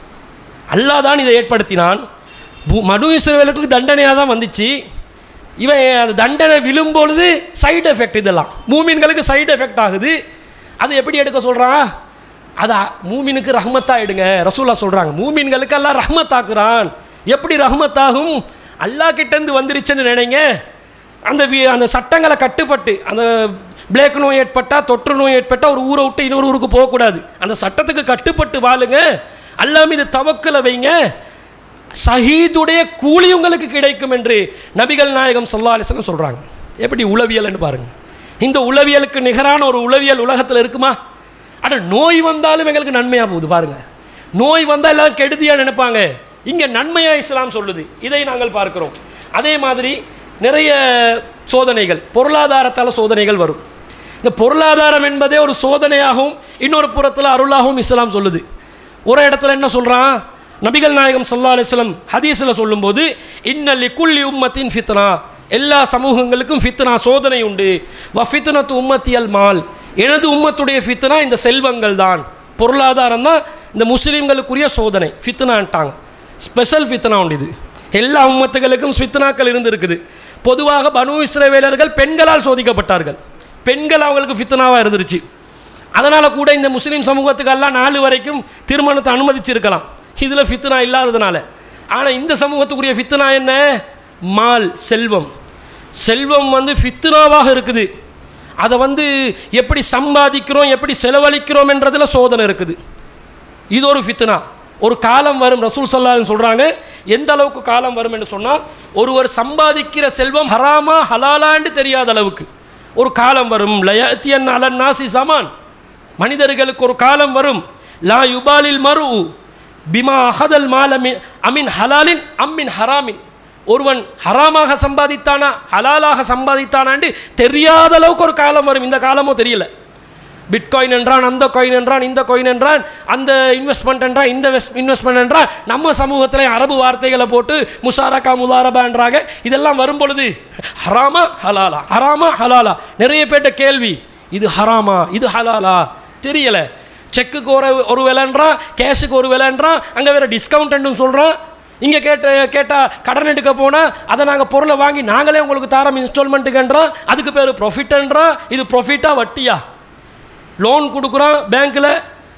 அல்லாஹ் தான் இதை ஏற்படுத்தினான் பு- மனு இஸ்ரவேலுக்கு தண்டனையாக தான் வந்துச்சு இவன் அந்த தண்டனை விழும்பொழுது சைடு எஃபெக்ட் இதெல்லாம் மூமின்களுக்கு சைடு எஃபெக்ட் ஆகுது அது எப்படி எடுக்க சொல்கிறான் அதை மூமினுக்கு ரஹ்மத்தா எடுங்க ரசூலா சொல்கிறாங்க மூமின்களுக்கு எல்லாம் ரஹ்மத்தாக்குறான் எப்படி ரஹ்மத்தாகும் அல்லாஹ் கிட்டேருந்து வந்துருச்சுன்னு நினைங்க அந்த வி- அந்த சட்டங்களை கட்டுப்பட்டு அந்த பிளேக் நோய் ஏற்பட்டால் தொற்று நோய் ஏற்பட்டால் ஒரு ஊரை விட்டு இன்னொரு ஊருக்கு போகக்கூடாது அந்த சட்டத்துக்கு கட்டுப்பட்டு வாழுங்க அல்லாஹ் மீது தவக்கலை வைங்க ஷஹீதுடைய கூலி உங்களுக்கு கிடைக்கும் என்று நபிகள் நாயகம் ஸல்லல்லாஹு அலைஹி வஸல்லம் சொல்கிறாங்க எப்படி உளவியல்னு பாருங்கள் இந்த உளவியலுக்கு நிகரான ஒரு உளவியல் உலகத்தில் இருக்குமா அட நோய் வந்தாலும் எங்களுக்கு நன்மையாக போகுது பாருங்க நோய் வந்தால் எல்லாரும் கெடுதியாக நினைப்பாங்க இங்கே நன்மையாக இஸ்லாம் சொல்லுது இதை நாங்கள் பார்க்கிறோம் அதே மாதிரி நிறைய சோதனைகள் பொருளாதாரத்தால் சோதனைகள் வரும் இந்த பொருளாதாரம் என்பதே ஒரு சோதனையாகவும் இன்னொரு புறத்தில் அருளாகவும் இஸ்லாம் சொல்லுது ஒரு இடத்துல என்ன சொல்கிறான் நபிகள் நாயகம் ஸல்லல்லாஹு அலைஹி வஸல்லம் ஹதீஸில் சொல்லும்போது இன்னல் லிக்குல்லி உம்மத்தின் ஃபித்னா எல்லா சமூகங்களுக்கும் ஃபித்னா சோதனை உண்டு வ ஃபித்னத்து உம்மத்தியல் மால் எனது உம்மத்துடைய ஃபித்னா இந்த செல்வங்கள் தான் பொருளாதாரம் தான் இந்த முஸ்லீம்களுக்குரிய சோதனை ஃபித்னான்ட்டாங்க ஸ்பெஷல் ஃபித்னா உண்டு இது எல்லா உம்மத்துகளுக்கும் ஃபித்னாக்கள் இருந்திருக்குது பொதுவாக பனு இஸ்ரவேலர்கள் பெண்களால் சோதிக்கப்பட்டார்கள் பெண்கள் அவங்களுக்கு ஃபித்னாவாக இருந்துருச்சு அதனால் கூட இந்த முஸ்லீம் சமூகத்துக்கெல்லாம் நாலு வரைக்கும் திருமணத்தை அனுமதிச்சிருக்கலாம் இதில் ஃபித்னா இல்லாததுனால ஆனால் இந்த சமூகத்துக்குரிய ஃபித்னா என்ன மால் செல்வம் செல்வம் வந்து ஃபித்னாவாக இருக்குது அதை வந்து எப்படி சம்பாதிக்கிறோம் எப்படி செலவழிக்கிறோம் என்றதில் சோதனை இருக்குது இது ஒரு ஃபித்னா ஒரு காலம் வரும் ரசூல் சல்லான்னு சொல்கிறாங்க எந்த அளவுக்கு காலம் வரும் என்று சொன்னால் ஒருவர் சம்பாதிக்கிற செல்வம் ஹராமா ஹலாலான்னு தெரியாத அளவுக்கு ஒரு காலம் வரும் லயத்தியன் அலன் நாசி சமான் மனிதர்களுக்கு ஒரு காலம் வரும் லா யுபாலில் மரு பிமா அஹதல் மாலமின் அமின் ஹலாலின் அம்மின் ஹராமின் ஒருவன் ஹராமாக சம்பாதித்தானா ஹலாலாக சம்பாதித்தானான்னு தெரியாத அளவுக்கு ஒரு காலம் வரும் இந்த காலமோ தெரியல பிட்காயின் என்றான் அந்த காயின் என்றான் இந்த காயின் என்றான் அந்த இன்வெஸ்ட்மெண்ட் என்றான் இந்த இன்வெஸ்ட்மெண்ட் என்றான் நம்ம சமூகத்தில் அரபு வார்த்தைகளை போட்டு முஷாரக்கா முதாரபான்றாங்க இதெல்லாம் வரும் பொழுது ஹராமா ஹலாலா ஹராமா ஹலாலா நிறைய பேர்ட்ட கேள்வி இது ஹராமா இது ஹலாலா தெரியலை செக்குக்கு ஒரு ஒரு விலைன்றான் கேஷுக்கு ஒரு விலைன்றான் அங்கே வேறு டிஸ்கவுண்ட்னு சொல்கிறான் இங்கே கேட்ட கேட்டால் கடன் எடுக்க போனால் அதை நாங்கள் பொருளை வாங்கி நாங்களே உங்களுக்கு தாரம் இன்ஸ்டால்மெண்ட்டுக்குன்றோம் அதுக்கு பேர் ப்ரொஃபிட்ன்றோம் இது ப்ரொஃபிட்டா வட்டியா லோன் கொடுக்குறான் பேங்க்கில்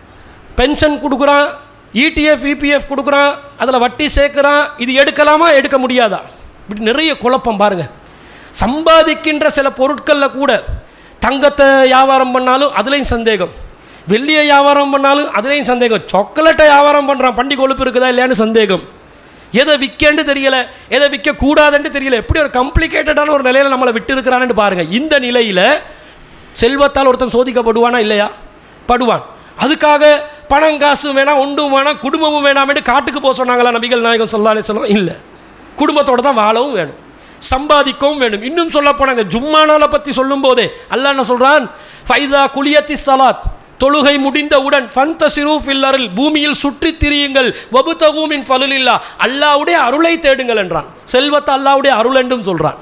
பென்ஷன் கொடுக்குறான் இடிஎஃப் இபிஎஃப் கொடுக்குறான் அதில் வட்டி சேர்க்குறான் இது எடுக்கலாமா எடுக்க முடியாதா இப்படி நிறைய குழப்பம் பாருங்கள் சம்பாதிக்கின்ற சில பொருட்களில் கூட தங்கத்தை வியாபாரம் பண்ணாலும் அதுலேயும் சந்தேகம் வெள்ளியை வியாபாரம் பண்ணாலும் அதுலேயும் சந்தேகம் சாக்லேட்டை வியாபாரம் பண்ணுறான் பண்டி கொழுப்பு இருக்குதா இல்லையான்னு சந்தேகம் எதை விற்கன்னு தெரியல எதை விற்க கூடாதுன்னு தெரியல எப்படி ஒரு காம்ப்ளிகேட்டடான ஒரு நிலையில் நம்மளை விட்டு இருக்கிறான்னு பாருங்கள் இந்த நிலையில் செல்வத்தால் ஒருத்தன் சோதிக்கப்படுவானா இல்லையா படுவான் அதுக்காக பணம் காசு வேணாம் ஒன்றும் வேணாம் குடும்பமும் வேணாமேட்டு காட்டுக்கு போக சொன்னாங்களா நபிகள் நாயகம் சொல்லாலே சொல்லுவோம் இல்லை குடும்பத்தோடு தான் வாழவும் வேணும் சம்பாதிக்கவும் வேண்டும் இன்னும் சொல்ல போனாங்க ஜும்மானால பற்றி சொல்லும் போதே அல்லாஹ் என்ன சொல்கிறான் ஃபைதா குலியத்தி சலாத் தொழுகை முடிந்தவுடன் ஃபந்த சிரூஃபில்லரில் பூமியில் சுற்றித் திரியுங்கள் வபுத்தகூமின் ஃபலுலில்லா அல்லாவுடைய அருளை தேடுங்கள் என்றான் செல்வத்தை அல்லாவுடைய அருள் என்றும் சொல்கிறான்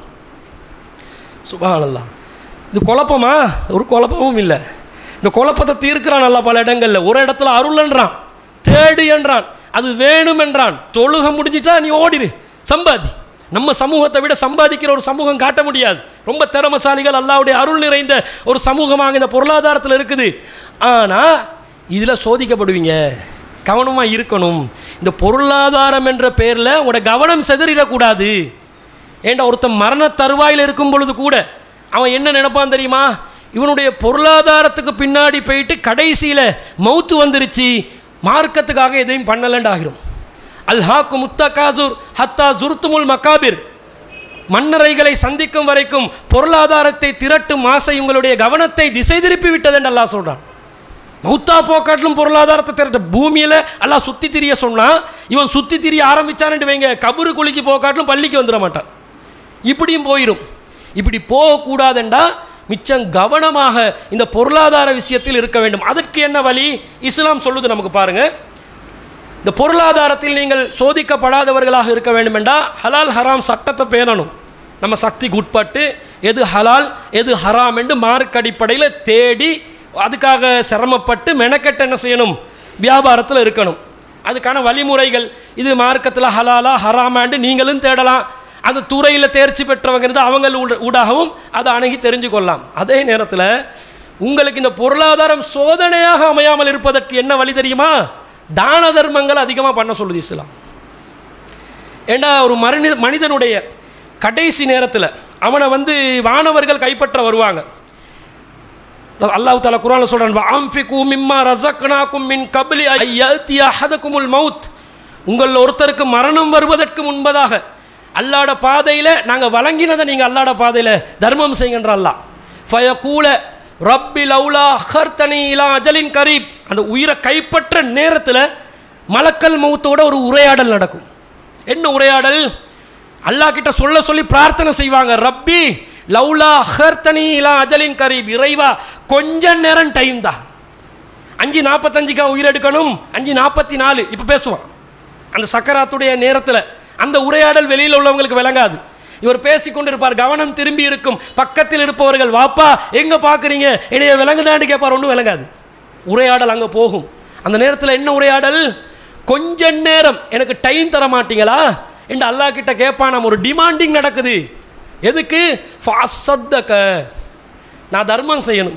சுபானல்லா இது குழப்பமா ஒரு குழப்பமும் இல்லை இந்த குழப்பத்தை தீர்க்கிறான் அல்ல பல இடங்களில் ஒரு இடத்துல அருள்ன்றான் தேடு என்றான் அது வேணும் என்றான் தொழுகை முடிஞ்சிட்டா நீ ஓடிடு சம்பாதி நம்ம சமூகத்தை விட சம்பாதிக்கிற ஒரு சமூகம் காட்ட முடியாது ரொம்ப திறமசாலிகள் அல்லாவுடைய அருள் நிறைந்த ஒரு சமூகமாக இந்த பொருளாதாரத்தில் இருக்குது ஆனால் இதில் சோதிக்கப்படுவீங்க கவனமாக இருக்கணும் இந்த பொருளாதாரம் என்ற பேரில் உங்களோட கவனம் செதறிடக்கூடாது ஏண்டா ஒருத்தன் மரண தருவாயில் இருக்கும் பொழுது கூட அவன் என்ன நினைப்பான் தெரியுமா இவனுடைய பொருளாதாரத்துக்கு பின்னாடி போயிட்டு கடைசியில் மவுத்து வந்துருச்சு மார்க்கத்துக்காக எதையும் பண்ணலண்டாகிறோம் அல்ஹாக்கு முத்தகாசூர் ஹத்தா சுருத்துமுல் மக்காபிர் மன்னரைகளை சந்திக்கும் வரைக்கும் பொருளாதாரத்தை திரட்டும் ஆசை உங்களுடைய கவனத்தை திசை திருப்பி விட்டது என்று அல்லாஹ் சொல்கிறான் மௌத்தா போக்காட்டிலும் பொருளாதாரத்தை திரட்ட பூமியில் எல்லாம் சுற்றி திரிய சொன்னால் இவன் சுற்றி திரிய ஆரம்பித்தான்னு வைங்க கபரு குழிக்கு போக்காட்டிலும் பள்ளிக்கு வந்துட மாட்டான் இப்படியும் போயிடும் இப்படி போகக்கூடாதுண்டா மிச்சம் கவனமாக இந்த பொருளாதார விஷயத்தில் இருக்க வேண்டும் அதற்கு என்ன வழி இஸ்லாம் சொல்லுது நமக்கு பாருங்கள் இந்த பொருளாதாரத்தில் நீங்கள் சோதிக்கப்படாதவர்களாக இருக்க வேண்டுமெண்டா ஹலால் ஹராம் சட்டத்தை பேணணும் நம்ம சக்திக்கு உட்பட்டு எது ஹலால் எது ஹராம் என்று மார்க் அடிப்படையில் தேடி அதுக்காக சிரமப்பட்டு மெனக்கெட்டு என்ன செய்யணும் வியாபாரத்தில் இருக்கணும் அதுக்கான வழிமுறைகள் இது மார்க்கத்தில் ஹலாலா ஹராமாண்டு நீங்களும் தேடலாம் அந்த துறையில் தேர்ச்சி பெற்றவங்க இருந்து அவங்க ஊட- ஊடாகவும் அதை அணுகி தெரிஞ்சு கொள்ளலாம் அதே நேரத்தில் உங்களுக்கு இந்த பொருளாதாரம் சோதனையாக அமையாமல் இருப்பதற்கு என்ன வழி தெரியுமா தான தர்மங்கள் அதிகமாக பண்ண சொல்லுது இஸ்லாம் ஏண்டா ஒரு மனித மனிதனுடைய கடைசி நேரத்தில் அவனை வந்து வானவர்கள் கைப்பற்ற வருவாங்க அல்லாஹ் தாலா குரான்ல சொல்றான் வாம்ஃபிகு மிம்மா ரஸக்னாக்கும் மின் கப்லி ஐயத்தி அஹதகுமுல் மவுத் உங்களில் ஒருத்தருக்கு மரணம் வருவதற்கு முன்பதாக அல்லாட பாதையில் நாங்கள் வழங்கினதை நீங்கள் அல்லாட பாதையில் தர்மம் செய்கின்ற அல்லாஹ் ஃபயகூல ரப்பி லௌலா ஹர்தனி இலா அஜலின் கரீப் அந்த உயிரை கைப்பற்ற நேரத்தில் மலக்கல் மௌத்தோட ஒரு உரையாடல் நடக்கும் என்ன உரையாடல் அல்லாஹ் கிட்ட சொல்ல சொல்லி பிரார்த்தனை செய்வாங்க ரப்பி லவ்லா ஹர்தனி இலா அஜலின் கரீப் இறைவா கொஞ்ச நேரம் டைம் தான் அஞ்சு நாற்பத்தஞ்சுக்கா உயிரெடுக்கணும் அஞ்சு நாற்பத்தி நாலு இப்போ பேசுவான் அந்த சக்கராத்துடைய நேரத்தில் அந்த உரையாடல் வெளியில் உள்ளவங்களுக்கு விளங்காது இவர் பேசிக்கொண்டு இருப்பார் கவனம் திரும்பி இருக்கும் பக்கத்தில் இருப்பவர்கள் வாப்பா எங்கே பார்க்குறீங்க என்னைய விளங்குதான்னு கேட்பார் ஒன்றும் விளங்காது உரையாடல் அங்கே போகும் அந்த நேரத்தில் என்ன உரையாடல் கொஞ்ச நேரம் எனக்கு டைம் தர மாட்டீங்களா என்று அல்லாஹ் கிட்ட கேட்பான் நம்ம ஒரு டிமாண்டிங் நடக்குது எதுக்கு ஃபாசத்தக்க நான் தர்மம் செய்யணும்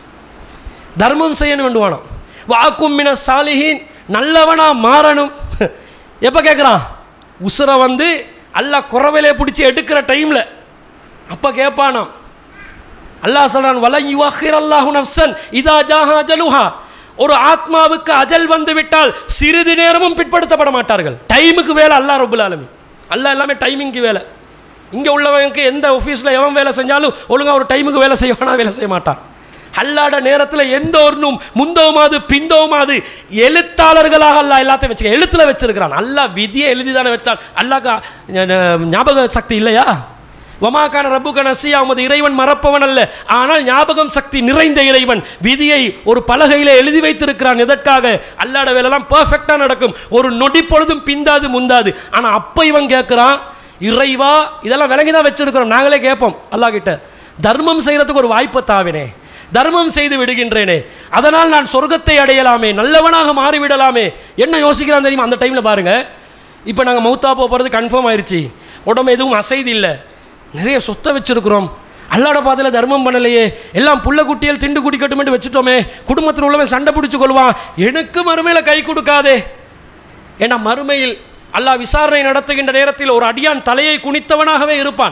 தர்மம் செய்யணும் வேண்டுவானோ வாக்கும் மின சாலிஹீன் நல்லவனா மாறணும் எப்போ கேட்குறான் உசுரை வந்து அல்லாஹ் குறவிலே பிடிச்சி எடுக்கிற டைமில் அப்போ கேட்பானாம் அல்லாஹ் சொல்றான் வல யுவஹிர் அல்லாஹு நஃப்சன் இதா ஜாஹா அஜலுஹா ஒரு ஆத்மாவுக்கு அஜல் வந்து விட்டால் சிறிது நேரமும் பிற்படுத்தப்பட மாட்டார்கள் டைமுக்கு வேலை அல்லாஹ் ரபுல் ஆலமீன் அல்லாஹ் எல்லாமே டைமிங்க்கு வேலை இங்கே உள்ளவனுக்கு எந்த ஆஃபீஸில் எவன் வேலை செஞ்சாலும் ஒழுங்காக ஒரு டைமுக்கு வேலை செய்வானா வேலை செய்ய மாட்டான் அல்லாட நேரத்தில் எந்த ஒன்றும் முந்தோமாது பிந்தோமாது எழுத்தாளர்களாக அல்லாஹ் எல்லாத்தையும் வச்சுக்க எழுத்தில் வச்சிருக்கிறான் அல்லாஹ் விதியை எழுதி தானே வச்சான் அல்லாஹ் ஞாபக சக்தி இல்லையா வமாக்கான ரப்புக நசியா உமது இறைவன் மறப்பவன் அல்ல ஆனால் ஞாபகம் சக்தி நிறைந்த இறைவன் விதியை ஒரு பலகையில் எழுதி வைத்திருக்கிறான் எதற்காக அல்லாட வேலைலாம் பர்ஃபெக்டாக நடக்கும் ஒரு நொடி பொழுதும் பிந்தாது முந்தாது ஆனால் அப்போ இவன் கேட்குறான் இறைவா இதெல்லாம் விளங்கி தான் வச்சிருக்கிறோம் நாங்களே கேட்போம் அல்லாஹ் கிட்ட தர்மம் செய்கிறதுக்கு ஒரு வாய்ப்பை தாவினே தர்மம் செய்து விடுகின்றேனே அதனால் நான் சொர்க்கத்தை அடையலாமே நல்லவனாக மாறிவிடலாமே என்ன யோசிக்கிறான் தெரியுமா அந்த டைமில் பாருங்க இப்போ நாங்கள் மௌத்தா போகிறது கன்ஃபார்ம் ஆயிடுச்சு உடம்பு எதுவும் அசைது இல்லை நிறைய சொத்தை வச்சிருக்கிறோம் அல்லாட பாதையில் தர்மம் பண்ணலையே எல்லாம் புள்ள குட்டியல் திண்டு குடிக்கட்டுமென்று வச்சுட்டோமே குடும்பத்தில் உள்ளவன் சண்டை பிடிச்சு கொள்வான் எனக்கு மறுமையில் கை கொடுக்காதே ஏன்னா மறுமையில் அல்லாஹ் விசாரணை நடத்துகின்ற நேரத்தில் ஒரு அடியான் தலையை குனித்தவனாகவே இருப்பான்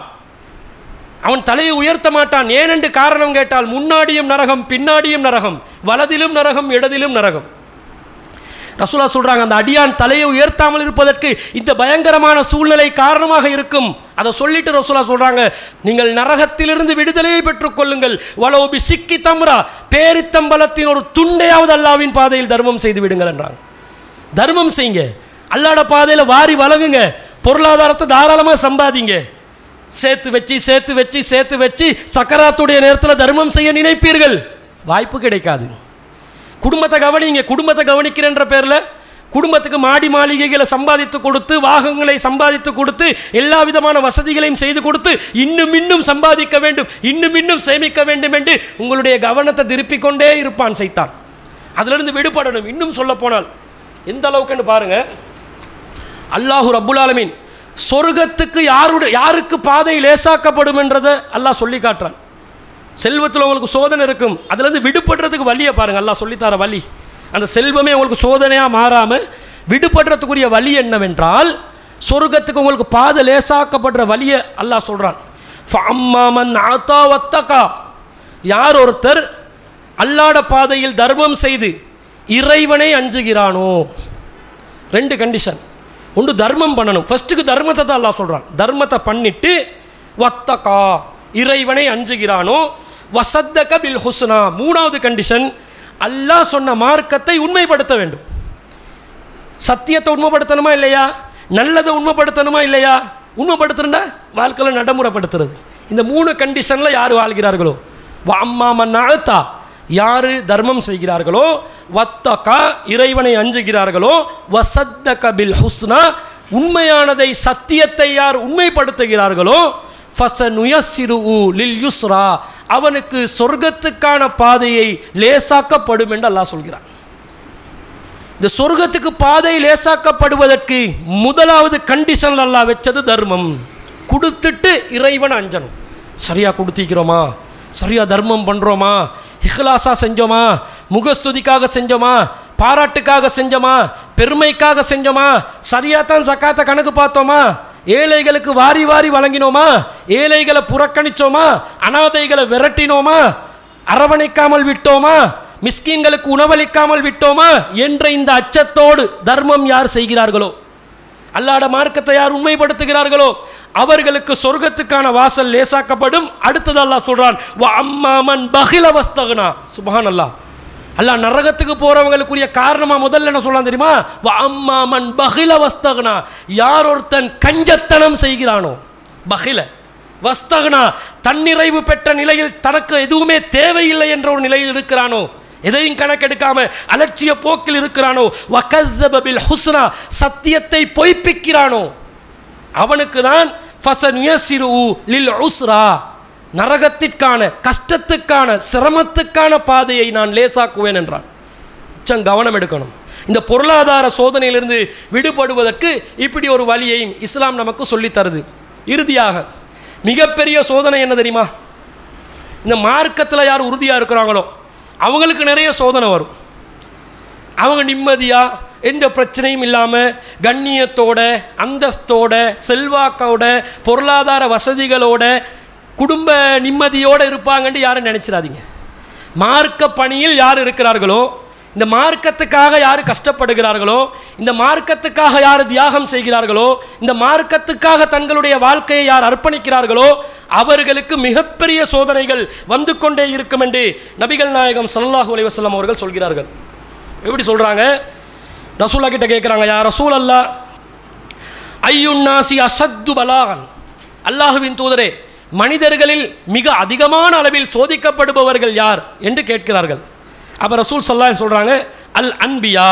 அவன் தலையை உயர்த்த மாட்டான் ஏனென்று காரணம் கேட்டால் முன்னாடியும் நரகம் பின்னாடியும் நரகம் வலதிலும் நரகம் இடதிலும் நரகம் ரசூலா சொல்றாங்க அந்த அடியான் தலையை உயர்த்தாமல் இருப்பதற்கு இந்த பயங்கரமான சூழ்நிலை காரணமாக இருக்கும் அதை சொல்லிட்டு ரசூலா சொல்றாங்க நீங்கள் நரகத்திலிருந்து விடுதலையை பெற்றுக்கொள்ளுங்கள் வலோபி சிக்கி தம்ரா பேரித்தம்பலத்தின் ஒரு துண்டையாவது அல்லாவின் பாதையில் தர்மம் செய்து விடுங்கள் என்றாங்க தர்மம் செய்யுங்க அல்லாட பாதையில் வாரி வழங்குங்க பொருளாதாரத்தை தாராளமாக சம்பாதிங்க சேர்த்து வச்சு சேர்த்து வச்சு சேர்த்து வச்சு சக்கராத்துடைய நேரத்தில் தர்மம் செய்ய நினைப்பீர்கள் வாய்ப்பு கிடைக்காது குடும்பத்தை கவனிங்க குடும்பத்தை கவனிக்கிறன்ற பேரில் குடும்பத்துக்கு மாடி மாளிகைகளை சம்பாதித்து கொடுத்து வாகனங்களை சம்பாதித்து கொடுத்து எல்லா விதமான வசதிகளையும் செய்து கொடுத்து இன்னும் இன்னும் சம்பாதிக்க வேண்டும் இன்னும் இன்னும் சேமிக்க வேண்டும் என்று உங்களுடைய கவனத்தை திருப்பிக் கொண்டே இருப்பான் சைத்தான் அதிலிருந்து விடுபடணும் இன்னும் சொல்ல போனால் எந்த அளவுக்குன்னு பாருங்க அல்லாஹு ரப்புல் ஆலமீன் சொர்க்கத்துக்கு யாருடைய யாருக்கு பாதை லேசாக்கப்படும் என்றதை அல்லாஹ் சொல்லி காட்டுறான் செல்வத்தில் உங்களுக்கு சோதனை இருக்கும் அதுலேருந்து விடுபடுறதுக்கு வழியை பாருங்கள் அல்லாஹ் சொல்லித்தர வழி அந்த செல்வமே உங்களுக்கு சோதனையாக மாறாமல் விடுபடுறதுக்குரிய வழி என்னவென்றால் சொர்க்கத்துக்கு உங்களுக்கு பாதை லேசாக்கப்படுற வழியை அல்லாஹ் சொல்கிறான் ஃபம்மாமன் ஆத்தா வத்தகா யார் ஒருத்தர் அல்லாட பாதையில் தர்மம் செய்து இறைவனை அஞ்சுகிறானோ ரெண்டு கண்டிஷன் ஒன்று தர்மம் பண்ணணும் ஃபஸ்ட்டுக்கு தர்மத்தை தான் அல்லாஹ் சொல்கிறான் தர்மத்தை பண்ணிட்டு வத்தகா இறைவனை அஞ்சுகிறானோ வசத்தக பில் ஹுஸ்னா மூணாவது கண்டிஷன் அல்லாஹ் சொன்ன மார்க்கத்தை உண்மைப்படுத்த வேண்டும் சத்தியத்தை உண்மைப்படுத்தணுமா இல்லையா நல்லதை உண்மைப்படுத்தணுமா இல்லையா உண்மைப்படுத்துறா வாழ்க்கையில் நடைமுறைப்படுத்துறது இந்த மூணு கண்டிஷனில் யார் வாழ்கிறார்களோ அம்மா மன்னாழ்த்தா யார் தர்மம் செய்கிறார்களோ வத்தகா இறைவனை அஞ்சுகிறார்களோ வசத்தக பில் ஹுஸ்னா உண்மையானதை சத்தியத்தை யார் உண்மைப்படுத்துகிறார்களோ ஃபசனுயசிரு லில் யுஸ்ரா அவனுக்கு சொர்க்கத்துக்கான பாதையை லேசாக்கப்படும் என்று அல்லாஹ் சொல்கிறான் இந்த சொர்க்கத்துக்கு பாதை லேசாக்கப்படுவதற்கு முதலாவது கண்டிஷன் அல்லாஹ் வச்சது தர்மம் கொடுத்துட்டு இறைவன் அஞ்சணும் சரியா கொடுத்திக்கிறோமா சரியா தர்மம் பண்ணுறோமா இஹ்லாஸா செஞ்சோமா முகஸ்துதிக்காக செஞ்சோமா பாராட்டுக்காக செஞ்சோமா பெருமைக்காக செஞ்சோமா சரியா தான் சக்காத்த கணக்கு பார்த்தோமா ஏழைகளுக்கு வாரி வாரி வழங்கினோமா ஏழைகளை புறக்கணிச்சோமா அனாதைகளை விரட்டினோமா அரவணைக்காமல் விட்டோமா மிஸ்கீன்களுக்கு உணவளிக்காமல் விட்டோமா என்ற இந்த அச்சத்தோடு தர்மம் யார் செய்கிறார்களோ அல்லாட மார்க்கத்தை யார் உண்மைப்படுத்துகிறார்களோ அவர்களுக்கு சொர்க்கத்துக்கான வாசல் லேசாக்கப்படும் அடுத்தது அல்லாஹ் சொல்றான் வ அம்மாமன் பகில வஸ்தகனா சுபஹான் அல்லாஹ் அல்லாஹ் நரகத்துக்கு போறவங்களுக்குரிய காரணமா முதல்ல என்ன சொல்லலாம் தெரியுமா வ அம்மாமன் பகில வஸ்தகனா யார் ஒருத்தன் கஞ்சத்தனம் செய்கிறானோ பகில வஸ்தகனா தன்னிறைவு பெற்ற நிலையில் தனக்கு எதுவுமே தேவையில்லை என்ற ஒரு நிலையில் இருக்கிறானோ எதையும் கணக்கெடுக்காம அலட்சிய போக்கில் இருக்கிறானோ வகஸ்ஸப பில் ஹுஸ்னா சத்தியத்தை பொய்ப்பிக்கிறானோ அவனுக்கு தான் ஃபசனுயசிரு லில் உஸ்ரா நரகத்திற்கான கஷ்டத்துக்கான சிரமத்துக்கான பாதையை நான் லேசாக்குவேன் என்றான் கொஞ்சம் கவனம் எடுக்கணும் இந்த பொருளாதார சோதனையிலிருந்து விடுபடுவதற்கு இப்படி ஒரு வழியையும் இஸ்லாம் நமக்கு சொல்லித் தருது இறுதியாக மிகப்பெரிய சோதனை என்ன தெரியுமா இந்த மார்க்கத்தில் யார் உறுதியாக இருக்கிறாங்களோ அவங்களுக்கு நிறைய சோதனை வரும் அவங்க நிம்மதியாக எந்த பிரச்சனையும் இல்லாமல் கண்ணியத்தோட அந்தஸ்தோட செல்வாக்கோட பொருளாதார வசதிகளோட குடும்ப நிம்மதியோடு இருப்பாங்கன்னு யாரும் நினச்சிடாதீங்க மார்க்க பணியில் யார் இருக்கிறார்களோ இந்த மார்க்கத்துக்காக யார் கஷ்டப்படுகிறார்களோ இந்த மார்க்கத்துக்காக யார் தியாகம் செய்கிறார்களோ இந்த மார்க்கத்துக்காக தங்களுடைய வாழ்க்கையை யார் அர்ப்பணிக்கிறார்களோ அவர்களுக்கு மிகப்பெரிய சோதனைகள் வந்து கொண்டே இருக்கும் என்று நபிகள் நாயகம் ஸல்லல்லாஹு அலைஹி வஸல்லம் அவர்கள் சொல்கிறார்கள் எப்படி சொல்கிறாங்க ரசூலா கிட்ட கேட்குறாங்க யா ரசூல் அல்லா ஐயுன்னாசி அசத்து பலாகன் அல்லாஹுவின் தூதரே மனிதர்களில் மிக அதிகமான அளவில் சோதிக்கப்படுபவர்கள் யார் என்று கேட்கிறார்கள் அப்போ ரசூல் சல்லா சொல்கிறாங்க அல் அன்பியா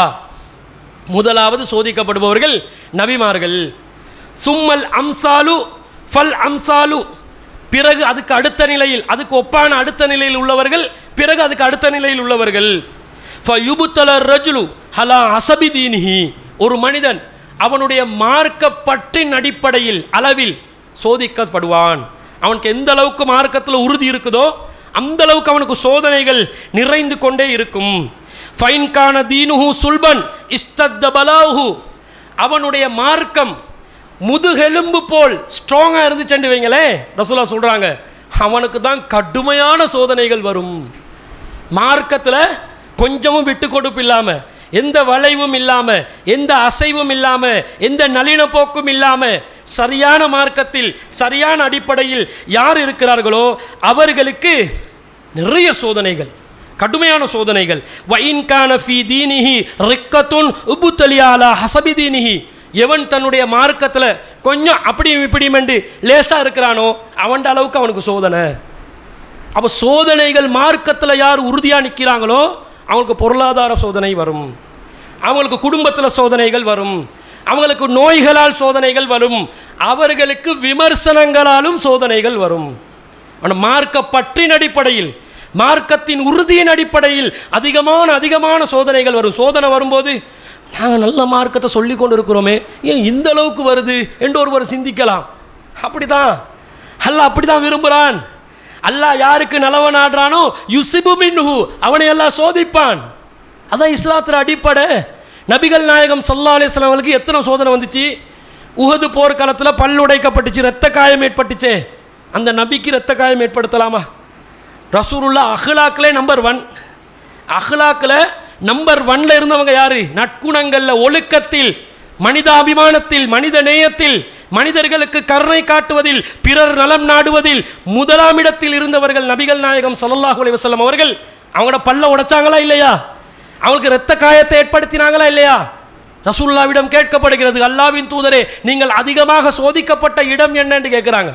முதலாவது சோதிக்கப்படுபவர்கள் நபிமார்கள் சும்மல் அம்சாலு ஃபல் அம்சாலு பிறகு அதுக்கு அடுத்த நிலையில் அதுக்கு ஒப்பான அடுத்த நிலையில் உள்ளவர்கள் பிறகு அதுக்கு அடுத்த நிலையில் உள்ளவர்கள் ஃபயுபுத்தல ரஜுலு ஹலா அசபிதீனிஹி ஒரு மனிதன் அவனுடைய மார்க்கப்பற்றின் அடிப்படையில் அளவில் சோதிக்கப்படுவான் அவனுக்கு எந்த அளவுக்கு மார்க்கத்தில் உறுதி இருக்குதோ அந்த அளவுக்கு அவனுக்கு சோதனைகள் நிறைந்து கொண்டே இருக்கும் ஃபைன்கான தீனுஹு சுல்பன் இஸ்தத்த பலாஹு அவனுடைய மார்க்கம் முதுகெலும்பு போல் ஸ்ட்ராங்காக இருந்துச்சுன்னு வைங்களேன் ரசூலா சொல்கிறாங்க அவனுக்கு தான் கடுமையான சோதனைகள் வரும் மார்க்கத்தில் கொஞ்சமும் விட்டு கொடுப்பு இல்லாமல் எந்த வளைவும் இல்லாமல் எந்த அசைவும் இல்லாமல் எந்த நளின போக்கும் இல்லாமல் சரியான மார்க்கத்தில் சரியான அடிப்படையில் யார் இருக்கிறார்களோ அவர்களுக்கு நிறைய சோதனைகள் கடுமையான சோதனைகள் வைன்கான ஃபி தீனிஹி ரிக்கத்துன் உபுத்தலியாலா ஹசபி தீனிஹி எவன் தன்னுடைய மார்க்கத்தில் கொஞ்சம் அப்படியும் இப்படியும் என்று லேசாக இருக்கிறானோ அவன்ட அளவுக்கு அவனுக்கு சோதனை அப்போ சோதனைகள் மார்க்கத்தில் யார் உறுதியாக நிற்கிறாங்களோ அவங்களுக்கு பொருளாதார சோதனை வரும் அவங்களுக்கு குடும்பத்தில் சோதனைகள் வரும் அவங்களுக்கு நோய்களால் சோதனைகள் வரும் அவர்களுக்கு விமர்சனங்களாலும் சோதனைகள் வரும் ஆனால் மார்க்க பற்றின் அடிப்படையில் மார்க்கத்தின் உறுதியின் அடிப்படையில் அதிகமான அதிகமான சோதனைகள் வரும் சோதனை வரும்போது நாங்கள் நல்ல மார்க்கத்தை சொல்லி கொண்டு இருக்கிறோமே ஏன் இந்த அளவுக்கு வருது என்று ஒருவர் சிந்திக்கலாம் அப்படிதான் அல்லாஹ் அப்படி தான் விரும்புகிறான் அல்லாஹ் யாருக்கு நலவன் ஆடுறானோ யுசிபு மின்ஹு அவனை எல்லாம் சோதிப்பான் அதான் இஸ்லாத்துல அடிப்படை நபிகள் நாயகம் சல்லா அலிஸ்லாம் அவங்களுக்கு எத்தனை சோதனை வந்துச்சு உஹது போர்க்காலத்தில் பல் உடைக்கப்பட்டுச்சு ரத்த காயம் ஏற்பட்டுச்சே அந்த நபிக்கு ரத்த காயம் ஏற்படுத்தலாமா ரசூலுல்லா அஹ்லாக்களே நம்பர் ஒன் அஹ்லாக்கில் நம்பர் ஒன்ல இருந்தவங்க யாரு நற்குணங்களில் ஒழுக்கத்தில் மனிதாபிமானத்தில் மனித நேயத்தில் மனிதர்களுக்கு கருணை காட்டுவதில் பிறர் நலம் நாடுவதில் முதலாம் இடத்தில் இருந்தவர்கள் நபிகள் நாயகம் ஸல்லல்லாஹு அலைஹி வஸல்லம் அவர்கள் அவங்களோட பல்ல உடைச்சாங்களா இல்லையா அவங்களுக்கு இரத்த காயத்தை ஏற்படுத்தினாங்களா இல்லையா ரசூல்லாவிடம் கேட்கப்படுகிறது அல்லாவின் தூதரே நீங்கள் அதிகமாக சோதிக்கப்பட்ட இடம் என்னன்னு கேட்குறாங்க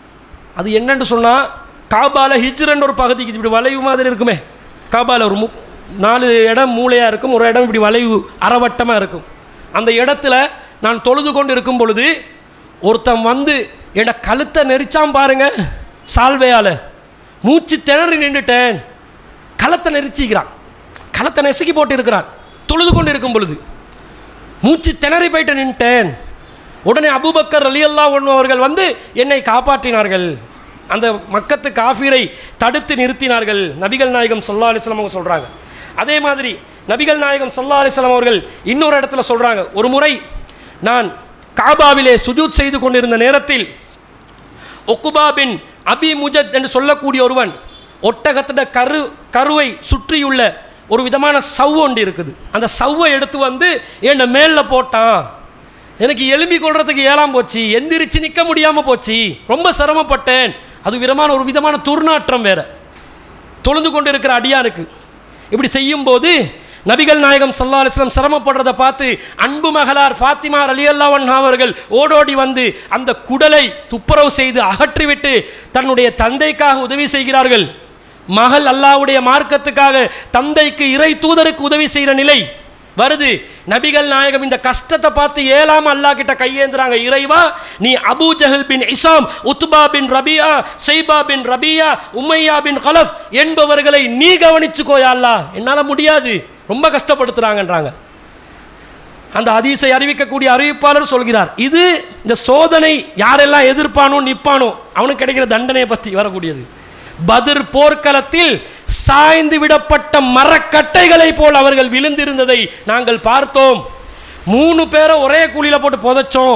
அது என்னன்னு சொன்னால் காபால ஹிஜ்ரன் ஒரு பகுதிக்கு இப்படி வளைவு மாதிரி இருக்குமே காபால ஒரு மு நாலு இடம் மூளையாக இருக்கும் ஒரு இடம் இப்படி வளைவு அறவட்டமாக இருக்கும் அந்த இடத்துல நான் தொழுது கொண்டு இருக்கும் பொழுது ஒருத்தன் வந்து என்னோட கழுத்தை நெரிச்சான் பாருங்க சால்வையால் மூச்சு திணறி நின்றுட்டேன் களத்தை நெரிச்சிக்கிறான் களத்தை நெசுக்கி போட்டு இருக்கிறான் தொழுது கொண்டு இருக்கும் பொழுது மூச்சு திணறி போயிட்டு நின்ட்டேன் உடனே அபூபக்கர் அலியல்லா ஒன்று அவர்கள் வந்து என்னை காப்பாற்றினார்கள் அந்த மக்கத்து காஃபீரை தடுத்து நிறுத்தினார்கள் நபிகள் நாயகம் சல்லா அலிஸ்லாம் அவங்க சொல்கிறாங்க அதே மாதிரி நபிகள் நாயகம் சல்லா அலிஸ்லாம் அவர்கள் இன்னொரு இடத்துல சொல்கிறாங்க ஒரு முறை நான் காபாவிலே சுஜூத் செய்து கொண்டிருந்த நேரத்தில் ஒக்குபா பின் அபி முஜத் என்று சொல்லக்கூடிய ஒருவன் ஒட்டகத்தோட கரு கருவை சுற்றியுள்ள ஒரு விதமான சவ் ஒன்று இருக்குது அந்த சவ்வை எடுத்து வந்து என் மேலில் போட்டான் எனக்கு எலும்பி கொள்றதுக்கு ஏழாம் போச்சு எந்திரிச்சு நிற்க முடியாமல் போச்சு ரொம்ப சிரமப்பட்டேன் அது விதமான ஒரு விதமான துர்நாற்றம் வேற தொழுந்து கொண்டு இருக்கிற அடியானுக்கு இப்படி செய்யும்போது நபிகள் நாயகம் சல்லா அலிஸ்லாம் சிரமப்படுறதை பார்த்து அன்பு மகளார் ஃபாத்திமா அலி அல்லாவன் அவர்கள் ஓடோடி வந்து அந்த குடலை துப்புரவு செய்து அகற்றிவிட்டு தன்னுடைய தந்தைக்காக உதவி செய்கிறார்கள் மகள் அல்லாவுடைய மார்க்கத்துக்காக தந்தைக்கு இறை தூதருக்கு உதவி செய்கிற நிலை வருது நபிகள் நாயகம் இந்த கஷ்டத்தை பார்த்து ஏழாம அல்லாஹ் கிட்ட கையேந்துறாங்க இறைவா நீ Abu Jahl bin Hisham Utbah bin Rabiah Shaybah bin Rabiah Umayyah bin Khalaf என்பவர்களை நீ கவனிச்சுக்கோயா அல்லாஹ் என்னால் முடியாது ரொம்ப கஷ்டப்படுத்துகிறாங்கன்றாங்க அந்த ஹதீஸை அறிவிக்கக்கூடிய அறிவிப்பாளர் சொல்கிறார் இது இந்த சோதனை யாரெல்லாம் எதிர்ப்பானோ நிற்பானோ அவனுக்கு கிடைக்கிற தண்டனையை பற்றி வரக்கூடியது பதிர் போர்க்களத்தில் சாய்ந்து விடப்பட்ட மரக்கட்டைகளைப் போல் அவர்கள் விழுந்திருந்ததை நாங்கள் பார்த்தோம் மூணு பேரை ஒரே குழியில் போட்டு புதைச்சோம்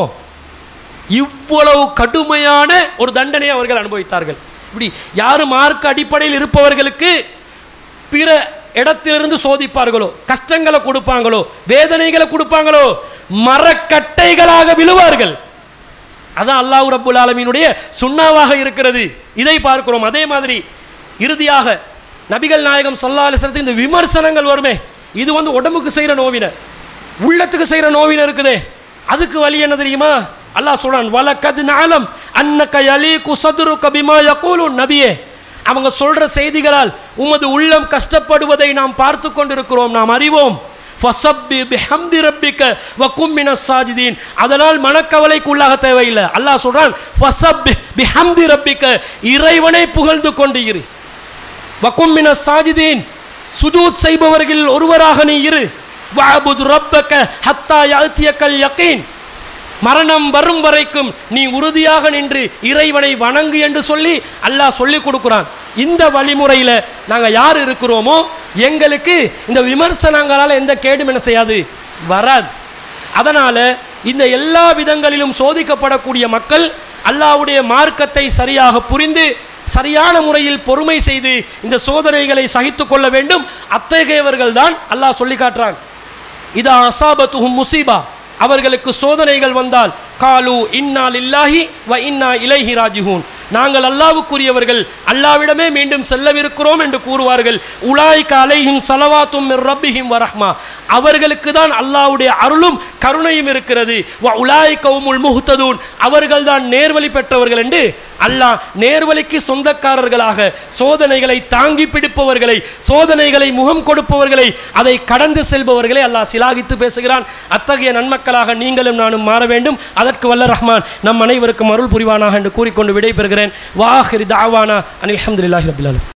இவ்வளவு கடுமையான ஒரு தண்டனையை அவர்கள் அனுபவித்தார்கள் இப்படி யார் மார்க் அடிப்படையில் இருப்பவர்களுக்கு பிற இடத்திலிருந்து சோதிப்பார்களோ கஷ்டங்களை கொடுப்பாங்களோ வேதனைகளை கொடுப்பாங்களோ மரக்கட்டைகளாக விழுவார்கள் அதான் அல்லாஹ் ரப்புல் ஆலமீனுடைய சுண்ணாவாக இருக்கிறது இதை பார்க்கிறோம் அதே மாதிரி இறுதியாக நபிகள் நாயகம் ஸல்லல்லாஹு அலைஹி வஸல்லத்தின் இந்த விமர்சனங்கள் வருமே இது வந்து உடம்புக்கு செய்கிற நோவின உள்ளத்துக்கு செய்கிற நோவின இருக்குதே அதுக்கு வழி என்ன தெரியுமா அல்லாஹ் சொல்றான் வலக்கது நாலம் அன்னக்க யலீகு சதுருக்க பிமா யகூலுன் நபியே அவங்க சொல்ற செய்திகளால் உமது உள்ளம் கஷ்டப்படுவதை நாம் பார்த்து கொண்டிருக்கிறோம் நாம் அறிவோம் ஃபஸப்பி பிஹம்தி ரப்பிக்க வக்கும் மினஸ் சாஜிதீன் அதனால் மனக்கவலைக்கு உள்ளாக தேவையில்லை அல்லாஹ் சொல்றான் ஃபஸப்பி பிஹம்தி ரப்பிக்க இறைவனை புகழ்ந்து கொண்டு இரு வக்கும் மினஸ் சாஜிதீன் சுஜூத் செய்பவர்கள் ஒருவராக நீ இரு வஅபுத் ரப்பக்க ஹத்தா யாத்தியக்கல் யகீன் மரணம் வரும் வரைக்கும் நீ உறுதியாக நின்று இறைவனை வணங்கு என்று சொல்லி அல்லாஹ் சொல்லி கொடுக்குறான் இந்த வழிமுறையில் நாங்கள் யார் இருக்கிறோமோ எங்களுக்கு இந்த விமர்சனங்களால் எந்த கேடும் என்ன செய்யாது வராது அதனால் இந்த எல்லா விதங்களிலும் சோதிக்கப்படக்கூடிய மக்கள் அல்லாஹ்வுடைய மார்க்கத்தை சரியாக புரிந்து சரியான முறையில் பொறுமை செய்து இந்த சோதனைகளை சகித்து கொள்ள வேண்டும் அத்தகையவர்கள் தான் அல்லாஹ் சொல்லி காட்டுறான் இதா அசாபத்துஹும் முசீபா அவர்களுக்கு சோதனைகள் வந்தால் காலு இன்னா லில்லாஹி வ இன்னா இலைஹி ராஜிஹூன் நாங்கள் அல்லாவுக்குரியவர்கள் அல்லாவிடமே மீண்டும் செல்லவிருக்கிறோம் என்று கூறுவார்கள் உலாய்க அலைஹிம் சலவாத்தும் மிர் ரப்பிஹிம் வரஹ்மா அவர்களுக்கு தான் அல்லாஹ்வுடைய அருளும் கருணையும் இருக்கிறது வ உலாய்க உமுல் முஹ்ததூன் அவர்கள் தான் நேர்வழி பெற்றவர்கள் என்று அல்லாஹ் நேர்வழிக்கு சொந்தக்காரர்களாக சோதனைகளை தாங்கி பிடிப்பவர்களை சோதனைகளை முகம் கொடுப்பவர்களை அதை கடந்து செல்பவர்களை அல்லாஹ் சிலாகித்து பேசுகிறான் அத்தகைய நன்மக்களாக நீங்களும் நானும் மாற வேண்டும் அதற்கு வல்ல ரஹ்மான் நம் அனைவருக்கும் அருள் புரிவானாக என்று கூறிக்கொண்டு விடைபெறுகிறேன் வாஹிரி தாவானா அனில் அஹமதுல்லாஹி ரபிலாலும்